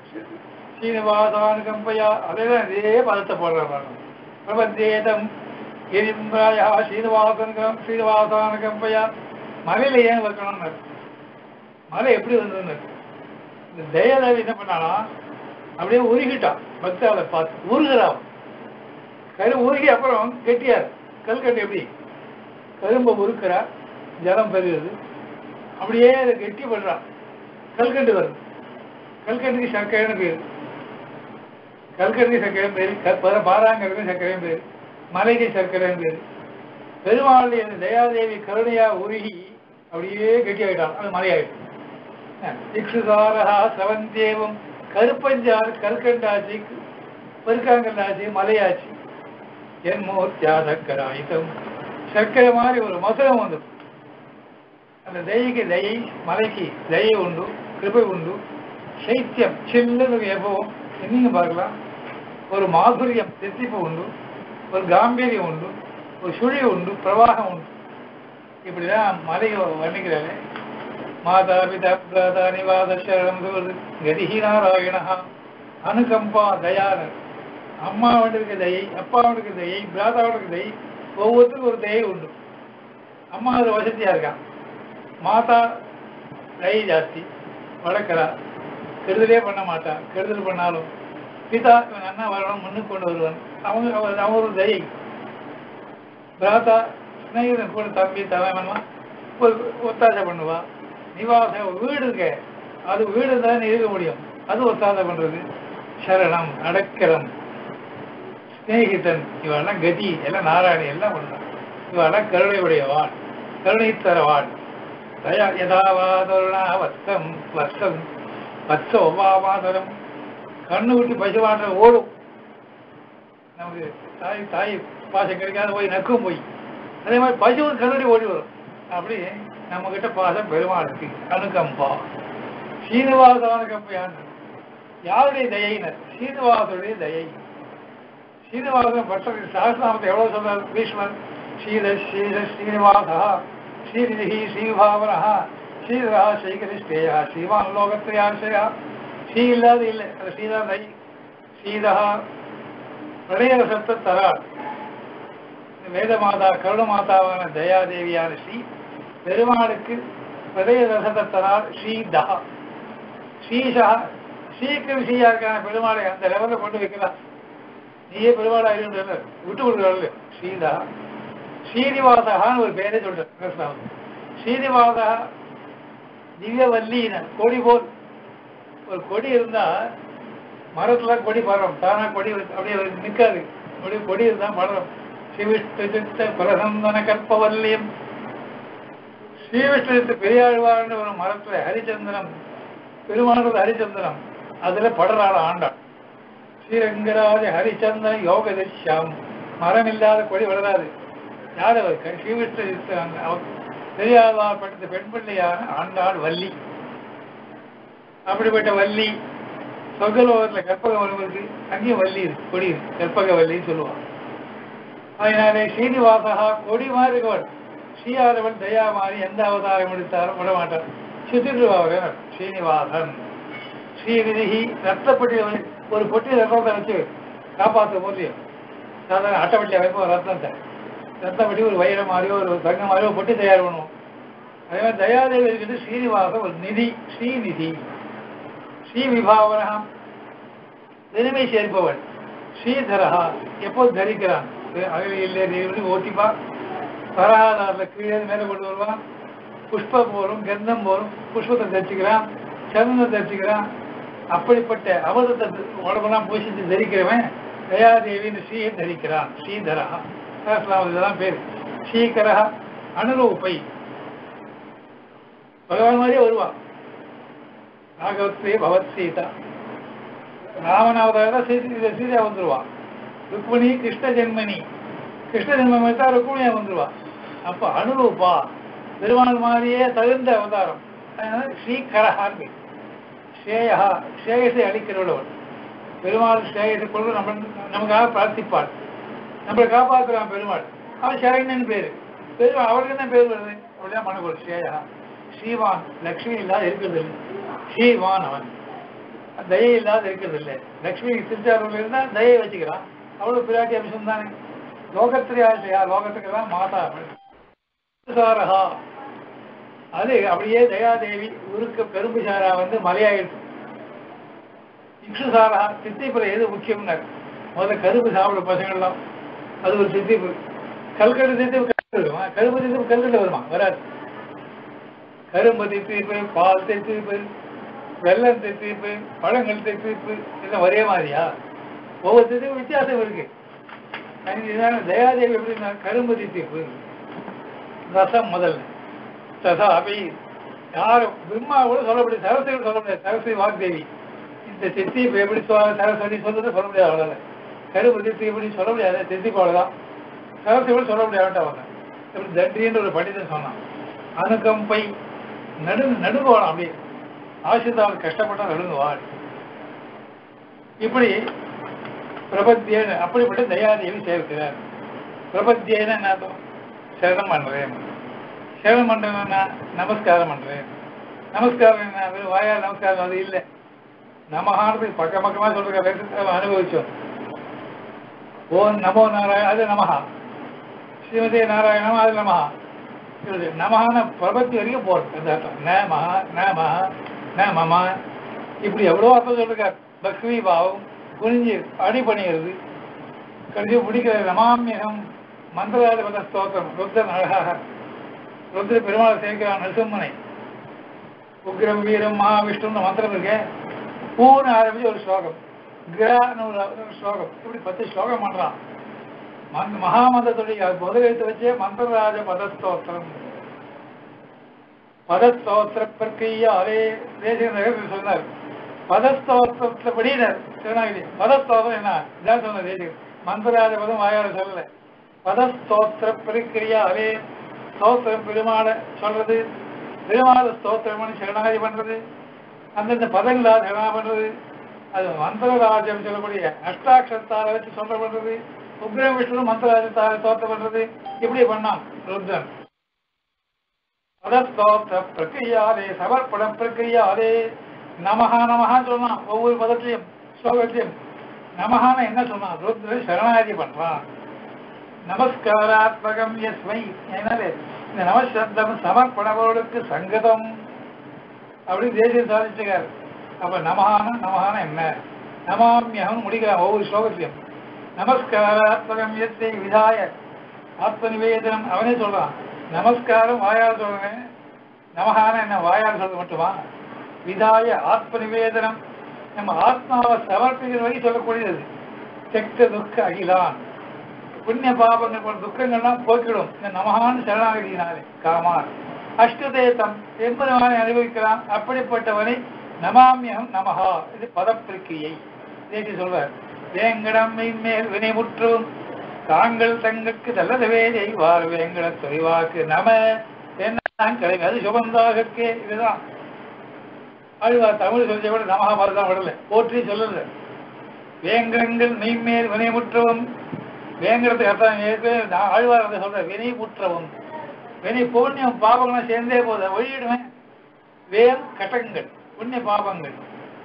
ஸ்ரீனிவாசான கம்பையா அதேதான் இதே பதத்தை போடுறாரு பிரபந்தேதம் கிரிம்ராயா ஸ்ரீனிவாசன் கம் ஸ்ரீனிவாசான கம்பையா மலையில ஏன் வைக்கணும்னு மலை எப்படி வந்ததுன்னு இந்த தயாதேவி என்ன பண்ணானா அப்படியே உருகிட்டான் பக்தாவை பார்த்து உருகிறான் கரு உருகி அப்புறம் கெட்டியார் கல்கட்டு எப்படி கரும்பை உருக்கிறா ஜலம் பெறுகிறது அப்படியே அதை கெட்டி பண்றான் கல்கண்டு வருது கல்கண்டுக்கு சர்க்கரைன்னு பேர் கல்கண்டுக்கு சர்க்கரை பேர் க- பர- பாராங்கருக்கு சர்க்கரையும் பேர் மலைக்கு சர்க்கரையும் பேர் பெருமாளுடைய அந்த தயாதேவி கருணையா உருகி அப்படியே கெட்டி ஆயிட்டான் அது மலையாயிடும் இக்ஷுதாரா சவந்தேவம் கருப்பஞ்சாறு கல்கண்டாச்சு பெருக்காங்கல்லாச்சு மலையாச்சு என் மூர்த்தியா சக்கராயுதம் சர்க்கரை மாதிரி ஒரு மதுரம் வந்து அந்த தயைக்கு தயை மலைக்கு தயை உண்டு கிருபை உண்டு சைத்தியம் சில்லுன்னு எப்பவும் நீங்க பார்க்கலாம் ஒரு மாதுரியம் தித்திப்பு உண்டு ஒரு காம்பீரியம் உண்டு ஒரு சுழி உண்டு பிரவாகம் உண்டு இப்படிதான் மலையை வர்ணிக்கிறாரு மாதா பிதா பிராதா நிவாத சரணம் சொல்வது கதிஹி நாராயணா அனுகம்பா தயாளர் அம்மாவனுக்கு தயை அப்பாவனுக்கு தயை பிராதாவனுக்கு தயை ஒவ்வொருத்தருக்கும் ஒரு தயை உண்டு அம்மா ஒரு வசதியா இருக்கான் மாதா தயை ஜாஸ்தி வளர்க்கிறா கெடுதலே பண்ண மாட்டா கெடுதல் பண்ணாலும் பிதா இவன் அண்ணா வரணும் முன்னுக்கு கொண்டு வருவான் அவங்க அவர் அவன் ஒரு தயை பிராதா ஸ்நேகிதன் கூட தம்பி தலைவன்லாம் ஒரு ஒத்தாசை பண்ணுவா நிவாசம் ஒரு வீடு இருக்க அது வீடு தான் இருக்க முடியும் அது ஒத்தாசை பண்றது சரணம் அடக்கரம் ஸ்நேகிதன் இவெல்லாம் கதி எல்லாம் நாராயணி எல்லாம் பண்றான் இவெல்லாம் கருணையுடையவாள் கருணை தரவாள் தயா யதாவாதருணா வத்தம் வத்தம் வத்த ஒவ்வாவாதரம் கண்ணு விட்டு பசுவான்ற ஓடும் நமக்கு தாய் தாய் பாசம் கிடைக்காத போய் நக்கும் போய் அதே மாதிரி பசு கருணை ஓடி வரும் அப்படி நம்ம கிட்ட பாசம் பெருமாள் இருக்கு அனுகம்பா சீனிவாசான கம்பையான் யாருடைய தயைனர் சீனிவாசனுடைய தயை சீனிவாசன் பட்டர் சாஸ்திரநாமத்தை எவ்வளவு சொல்றார் பீஷ்மர் ஸ்ரீத ஸ்ரீத ஸ்ரீனிவாசா ஸ்ரீநிதி ஸ்ரீபாவனா ஸ்ரீதரா ஸ்ரீகரிஷ்டேயா ஸ்ரீமான் லோகத்திரையாசயா ஸ்ரீ இல்லாத இல்லை அது ஸ்ரீதான் தை ஸ்ரீதா பிரளயரசத்தை தராள் வேதமாதா கருணமாதாவான தயாதேவியான ஸ்ரீ பெருமாளுக்கு பிரளய ரசத்தை தராள் ஸ்ரீதா ஸ்ரீஷா ஸ்ரீக்கு ஸ்ரீயா இருக்கான பெருமாளை அந்த லெவலில் கொண்டு வைக்கலாம் நீயே பெருமாளா இருந்த விட்டு கொடுக்குறாள் ஸ்ரீதா ஸ்ரீனிவாசகான்னு ஒரு பேரே சொல்றேன் ஸ்ரீனிவாசா திவ்யவல்லின கொடி போல் ஒரு கொடி இருந்தா மரத்துல கொடி பரம் தானா கொடி வந்து அப்படியே நிற்காது கொடி கொடி இருந்தா மரம் சிவிஷ்ட பிரசந்தன கற்பவல்லியம் ஸ்ரீவிஷ்ணத்து பெரியாழ்வார்னு ஒரு மரத்துல ஹரிச்சந்திரம் பெருமானது ஹரிச்சந்திரம் அதுல படராள ஆண்டாள் ஸ்ரீரங்கராஜ ஹரிச்சந்திரன் யோக திஷ்யாம் மரம் இல்லாத கொடி வளராது யார் அவர் க- ஸ்ரீவிஷ்ணு அவர் பெரியாழ்வார் பட்டத்து பெண் பிள்ளையான ஆண்டாள் வள்ளி அப்படிப்பட்ட வள்ளி சொர்க்கலோகத்தில் கற்பக வரம் இருக்கு அங்கேயும் வள்ளி இருக்கு கொடி இருக்கு கற்பக வள்ளின்னு சொல்லுவாங்க அதனாலே ஸ்ரீனிவாசகா கொடி மாதிரி இருக்கவர் ஸ்ரீயாதவன் தயா மாதிரி எந்த அவதாரம் எடுத்தாலும் விட மாட்டார் சித்திருவாவர் ஸ்ரீனிவாசன் ஸ்ரீநிதி ரத்தப்பட்டி ஒரு பொட்டி ரத்தத்தை வச்சு காப்பாற்ற முடியும் சாதாரண அட்டைப்பட்டி வைப்போம் ரத்தத்தை ரத்தப்பட்டி ஒரு வைரம் மாதிரியோ ஒரு தங்கம் மாதிரியோ ஒரு பொட்டி தயார் பண்ணுவோம் அதே மாதிரி தயாதேவி இருக்கிறது ஸ்ரீனிவாசம் ஒரு நிதி ஸ்ரீநிதி ஸ்ரீ விபாவனம் பெருமை சேர்ப்பவள் ஸ்ரீதரஹா எப்போ தரிக்கிறான் அகலியில் ஓட்டிப்பா பரகாதாரில் கீழே மேலே கொண்டு வருவான் புஷ்பம் போரும் கந்தம் போரும் புஷ்பத்தை தரிச்சுக்கிறான் சந்தனம் தரிச்சுக்கிறான் அப்படிப்பட்ட அமிர்தத்தை உடம்பெல்லாம் பூசித்து தரிக்கிறவன் தயாதேவின்னு ஸ்ரீயை தரிக்கிறான் ஸ்ரீதரஹா சகஸ்ராமம் இதெல்லாம் பேர் ஸ்ரீகரஹா அனுரூபை பகவான் மாதிரியே வருவான் ராகவத்ரே பவத் சீதா ராமனாவதார சீதை சீதா வந்துருவான் ருக்மிணி கிருஷ்ண ஜென்மனி கிருஷ்ண ஜென்மம் எடுத்தா ருக்மிணியா வந்துருவா அப்ப அனுரூபா பெருமாள் மாதிரியே தகுந்த அவதாரம் அதனால ஸ்ரீகரஹான் ஸ்ரேயா ஸ்ரேயஸை அளிக்கிறவள் பெருமாள் ஸ்ரேயஸை கொண்டு நம்ம நமக்காக பிரார்த்திப்பாள் நம்மளை காப்பாற்றுறான் பெருமாள் அவன் சரண்யன் பேரு பெருமாள் அவருக்கு என்ன பேர் வருது அப்படிதான் மனக்குள் ஸ்ரேயா ஸ்ரீவான் லக்ஷ்மி இல்லாத இருக்கிறது இல்லை ஸ்ரீவான் அவன் தயை இல்லாத இருக்கிறது இல்லை லக்ஷ்மி திருச்சாரூர்ல இருந்தா தயை வச்சுக்கிறான் அவ்வளவு பிராட்டி அம்சம் தானே லோகத்திலே ஆசையா லோகத்துக்கெல்லாம் மாதா சாரஹா அது அப்படியே தயாதேவி உருக்க பெரும்புசாரா வந்து மலையாயிடுச்சு இக்ஷுசாரா சித்திப்புல எது முக்கியம்னார் முதல்ல கரும்பு சாப்பிட பசங்கள்லாம் அது ஒரு சித்திப்பு கல்கட்டு சித்திப்பு கல்கட்டு வருமா கரும்பு சித்திப்பு கல்கட்டு வருமா வராது கரும்பு தித்திப்பு பால் தித்திப்பு வெள்ளம் தித்திப்பு பழங்கள் தித்திப்பு இதெல்லாம் ஒரே மாதிரியா ஒவ்வொரு தித்திப்பு வித்தியாசம் இருக்கு இதுதான் தயாதேவி எப்படின்னா கரும்பு தித்திப்பு ரசம் முதல்ல ததா அபி யாரும் பிரம்மா கூட சொல்ல முடியாது சரஸ்வதி கூட சொல்ல முடியாது சரஸ்வதி வாக்தேவி இந்த தித்திப்பு எப்படி சொ- சரஸ்வதி சொல்றது சொல்ல முடியாது அவ்வளோதான் கரும்பு தித்தி எப்படி சொல்ல முடியாது தித்திப்பு அவ்வளோதான் சரஸ்வதி கூட சொல்ல முடியாது அவன் இப்படி தண்டின்ற ஒரு பண்டிதன் சொன்னான் அணுகம்பை நடு நடுங்கோலாம் அப்படியே ஆசிரிதாவில் கஷ்டப்பட்டா நடுங்குவாள் இப்படி பிரபத்தியேன அப்படிப்பட்ட தயாதேவி சேர்க்கிறார் பிரபத்தியேன என்ன அர்த்தம்? சரணம் பண்றேன் சரணம் பண்றேன்னா நமஸ்காரம் பண்றேன் நமஸ்காரம் என்ன வெறும் வாயால் நமஸ்காரம் அது இல்லை நமகானது பக்க பக்கமா சொல்ற வேகத்தை அனுபவிச்சோம் ஓம் நமோ நாராயண அது நமஹா ஸ்ரீமதி நாராயணம் அது நமஹா இது நமஹான பிரபத்தி வரைக்கும் போறது அந்த அர்த்தம் ந மகா ந மகா ந மமா இப்படி எவ்வளோ அர்த்தம் சொல்லிருக்கார் பக்வி பாவம் குனிஞ்சு அடிபணிகிறது கடைசி முடிக்கிற நமாமியகம் மந்திராதிபத ஸ்தோத்திரம் ருத்ரன் அழகாக ருத்ர பெருமாள் சேர்க்கிறான் நரசிம்மனை உக்ரம் வீரம் மகாவிஷ்ணுன்னு மந்திரம் இருக்கேன் பூன்னு ஆரம்பிச்சு ஒரு ஸ்லோகம் கிரான்னு ஒரு ஒரு ஸ்லோகம் இப்படி பத்து ஸ்லோகம் பண்றான் மந்த மகாமந்திரத்துடைய முதல் எழுத்து வச்சே மந்திரராஜ பதஸ்தோத்திரம் பதஸ்தோத்திர பிரக்கிரியாலே தேசிய நகரத்தில் சொன்னார் பதஸ்தோத்திரத்துல படினார் திருநாகிரி பதஸ்தோத்திரம் என்ன இதான் சொன்ன தேசியம் மந்திரராஜ பதம் வாயால சொல்லல பதஸ்தோத்திர பிரக்கிரியாலே ஸ்தோத்திரம் பெருமாளை சொல்றது பெருமாள ஸ்தோத்திரம்னு சரணாகதி பண்றது அந்தந்த பதங்களால் சரணா பண்றது அது மந்திரராஜம் சொல்லக்கூடிய அஷ்டாட்சரத்தால வச்சு சொல்ற பண்றது உக்ரம் விஷ்ணு மந்திரராஜத்தால தோற்ற பண்றது இப்படி பண்ணான் ருத்ரன் பதஸ்தோத்திர பிரக்கிரியாலே சமர்ப்பண பிரக்கிரியாலே நமஹா நமஹான்னு சொன்னான் ஒவ்வொரு பதத்திலையும் ஸ்லோகத்திலையும் நமஹான்னு என்ன சொன்னான் ருத்ரன் சரணாகதி பண்றான் நமஸ்காராத்மகம் எஸ்மை எனவே இந்த நமசப்தம் சமர்ப்பணவர்களுக்கு சங்கதம் அப்படி தேசியம் சாதிச்சுக்கார் அப்ப நமஹான நமஹான என்ன நமாமியகம் முடிக்கிறான் ஒவ்வொரு ஸ்லோகத்திலையும் நமஸ்காராத்மகம் எத்தை விதாய ஆத்ம நிவேதனம் அவனே சொல்றான் நமஸ்காரம் வாயால் சொல்றேன் நமஹான என்ன வாயால் சொல்றது மட்டுமா விதாய ஆத்ம நிவேதனம் நம்ம ஆத்மாவை சமர்ப்பிக்கிற வழி சொல்லக்கூடியது தெக்க துக்க அகிலான் புண்ணிய பாபங்கள் போன்ற துக்கங்கள்லாம் போக்கிடும் இந்த நமகான் சரணாகதியினாலே காமான் அஷ்டதேசம் என்பதவனை அனுபவிக்கிறான் அப்படிப்பட்டவனை நமாமியம் நமஹா இது பதப்பிரிக்கையை தேசி சொல்வார் வேங்கடம் மேல் வினைமுற்றும் தாங்கள் தங்களுக்கு நல்லதவே செய்வார் வேங்கட தொலைவாக்கு நம என்ன கிடைக்கும் அது சுபந்தாகற்கே இதுதான் அழுவார் தமிழ் சொல்லிய கூட நமஹா மாதிரி தான் விடல போற்றி சொல்லல வேங்கடங்கள் மெய்மேல் வினைமுற்றவும் வேங்கிறதுக்கு அர்த்தம் ஏற்கனவே நான் ஆழ்வார் வந்து சொல்றேன் வினை முற்றவும் வினை புண்ணியம் பாபங்களும் சேர்ந்தே போகுது ஒழியிடுவேன் வேல் கட்டங்கள் புண்ணிய பாபங்கள்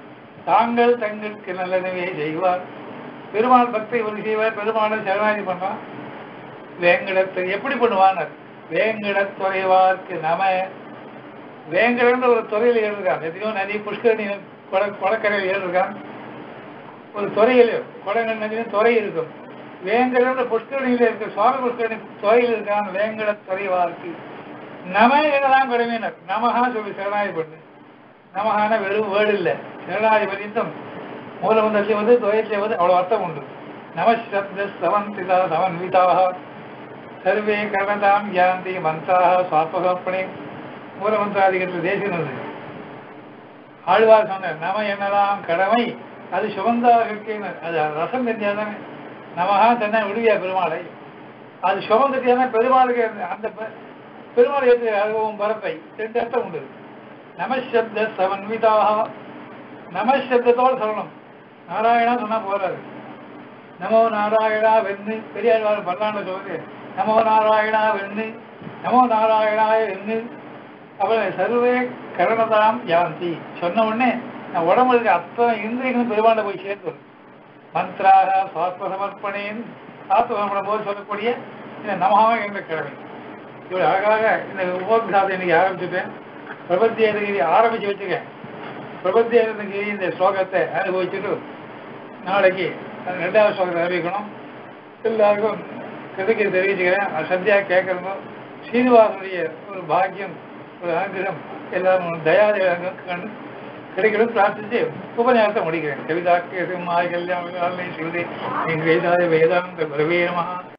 தாங்கள் தங்களுக்கு நல்லனவே செய்வார் பெருமாள் பக்தி ஒரு செய்வார் பெருமாளை சரணாகி பண்றான் வேங்கடத்தை எப்படி பண்ணுவானர் வேங்கடத்துறைவார்க்கு நம வேங்கடன்ற ஒரு துறையில் எழுதுறான் எத்தனையோ நதி புஷ்கரணி கொட கொடக்கரையில் எழுதுறான் ஒரு துறையில் கொடங்கல் நதியும் துறை இருக்கும் வேங்கடன்ற புஷ்கரணியில் இருக்க சுவாமி புஷ்கரணி துறையில் இருக்கான் வேங்கட துறைவார்க்கு நம என்னதான் கடமையினர் நமகா சொல்லி சரணாகி பண்ணு நமகான வெறும் வேர்டு இல்லை சரணாகி பரித்தம் மூலமந்தத்தில் வந்து துவையத்தில் வந்து அவ்வளோ அர்த்தம் உண்டு நமசப்த சவந்திதா சமன்விதாக சர்வே கரணதாம் யாந்தி மந்தாக சுவாத்மகப்பணி மூலமந்திராதிகத்தில் தேசினது ஆழ்வார் சொன்னார் நம என்னலாம் கடமை அது சுகந்தாக இருக்கேன்னு அது ரசம் தெரிஞ்சாதானே நமகா தன்னை விடுவியா பெருமாளை அது சுகந்தத்தியான பெருமாளுக்கு அந்த பெ- பெருமாள் ஏற்று அனுபவம் பரப்பை ரெண்டு அர்த்தம் உண்டு நமசப்த சமன்விதாக நமசப்தத்தோடு சொல்லணும் நாராயணா சொன்னா போறாரு நமோ நாராயணா வெண்ணு பெரியாழ்வார் பல்லாண்டு சொல்லுது நமோ நாராயணா வெண்ணு நமோ நாராயணாய வெண்ணு அவளை சர்வே கரணதாம் யாந்தி சொன்ன உடனே நான் உடம்புல இருக்க அத்தனை இந்திரியங்களும் பெருமாண்ட போய் சேர்த்து மந்த்ராக சுவாத்ம சமர்ப்பணேன் ஆத்ம சமர்ப்பணம் போது சொல்லக்கூடிய இந்த நமஹா என்ற கிழமை இவ்வளவு அழகாக இந்த உபோத்காதை இன்னைக்கு ஆரம்பிச்சுட்டேன் பிரபத்தியகிரி ஆரம்பிச்சு வச்சுக்கேன் பிரபத்தியகிரி இந்த ஸ்லோகத்தை அனுபவிச்சுட்டு நாளைக்கு அது ரெண்டாவது ஸ்லோகத்தை அறிவிக்கணும் எல்லாருக்கும் கிருதிக்கு தெரிவிச்சுக்கிறேன் அது சந்தியா கேட்கறதும் சீனிவாசனுடைய ஒரு பாக்கியம் ஒரு அனுகிரகம் எல்லாரும் தயாதேவ கண்டு கிடைக்கணும் பிரார்த்திச்சு உபன்யாசத்தை முடிக்கிறேன் கவிதாக்கிய சிம்மாய் கல்யாண சிவதி வேதாய வேதாந்த பிரவேரமாக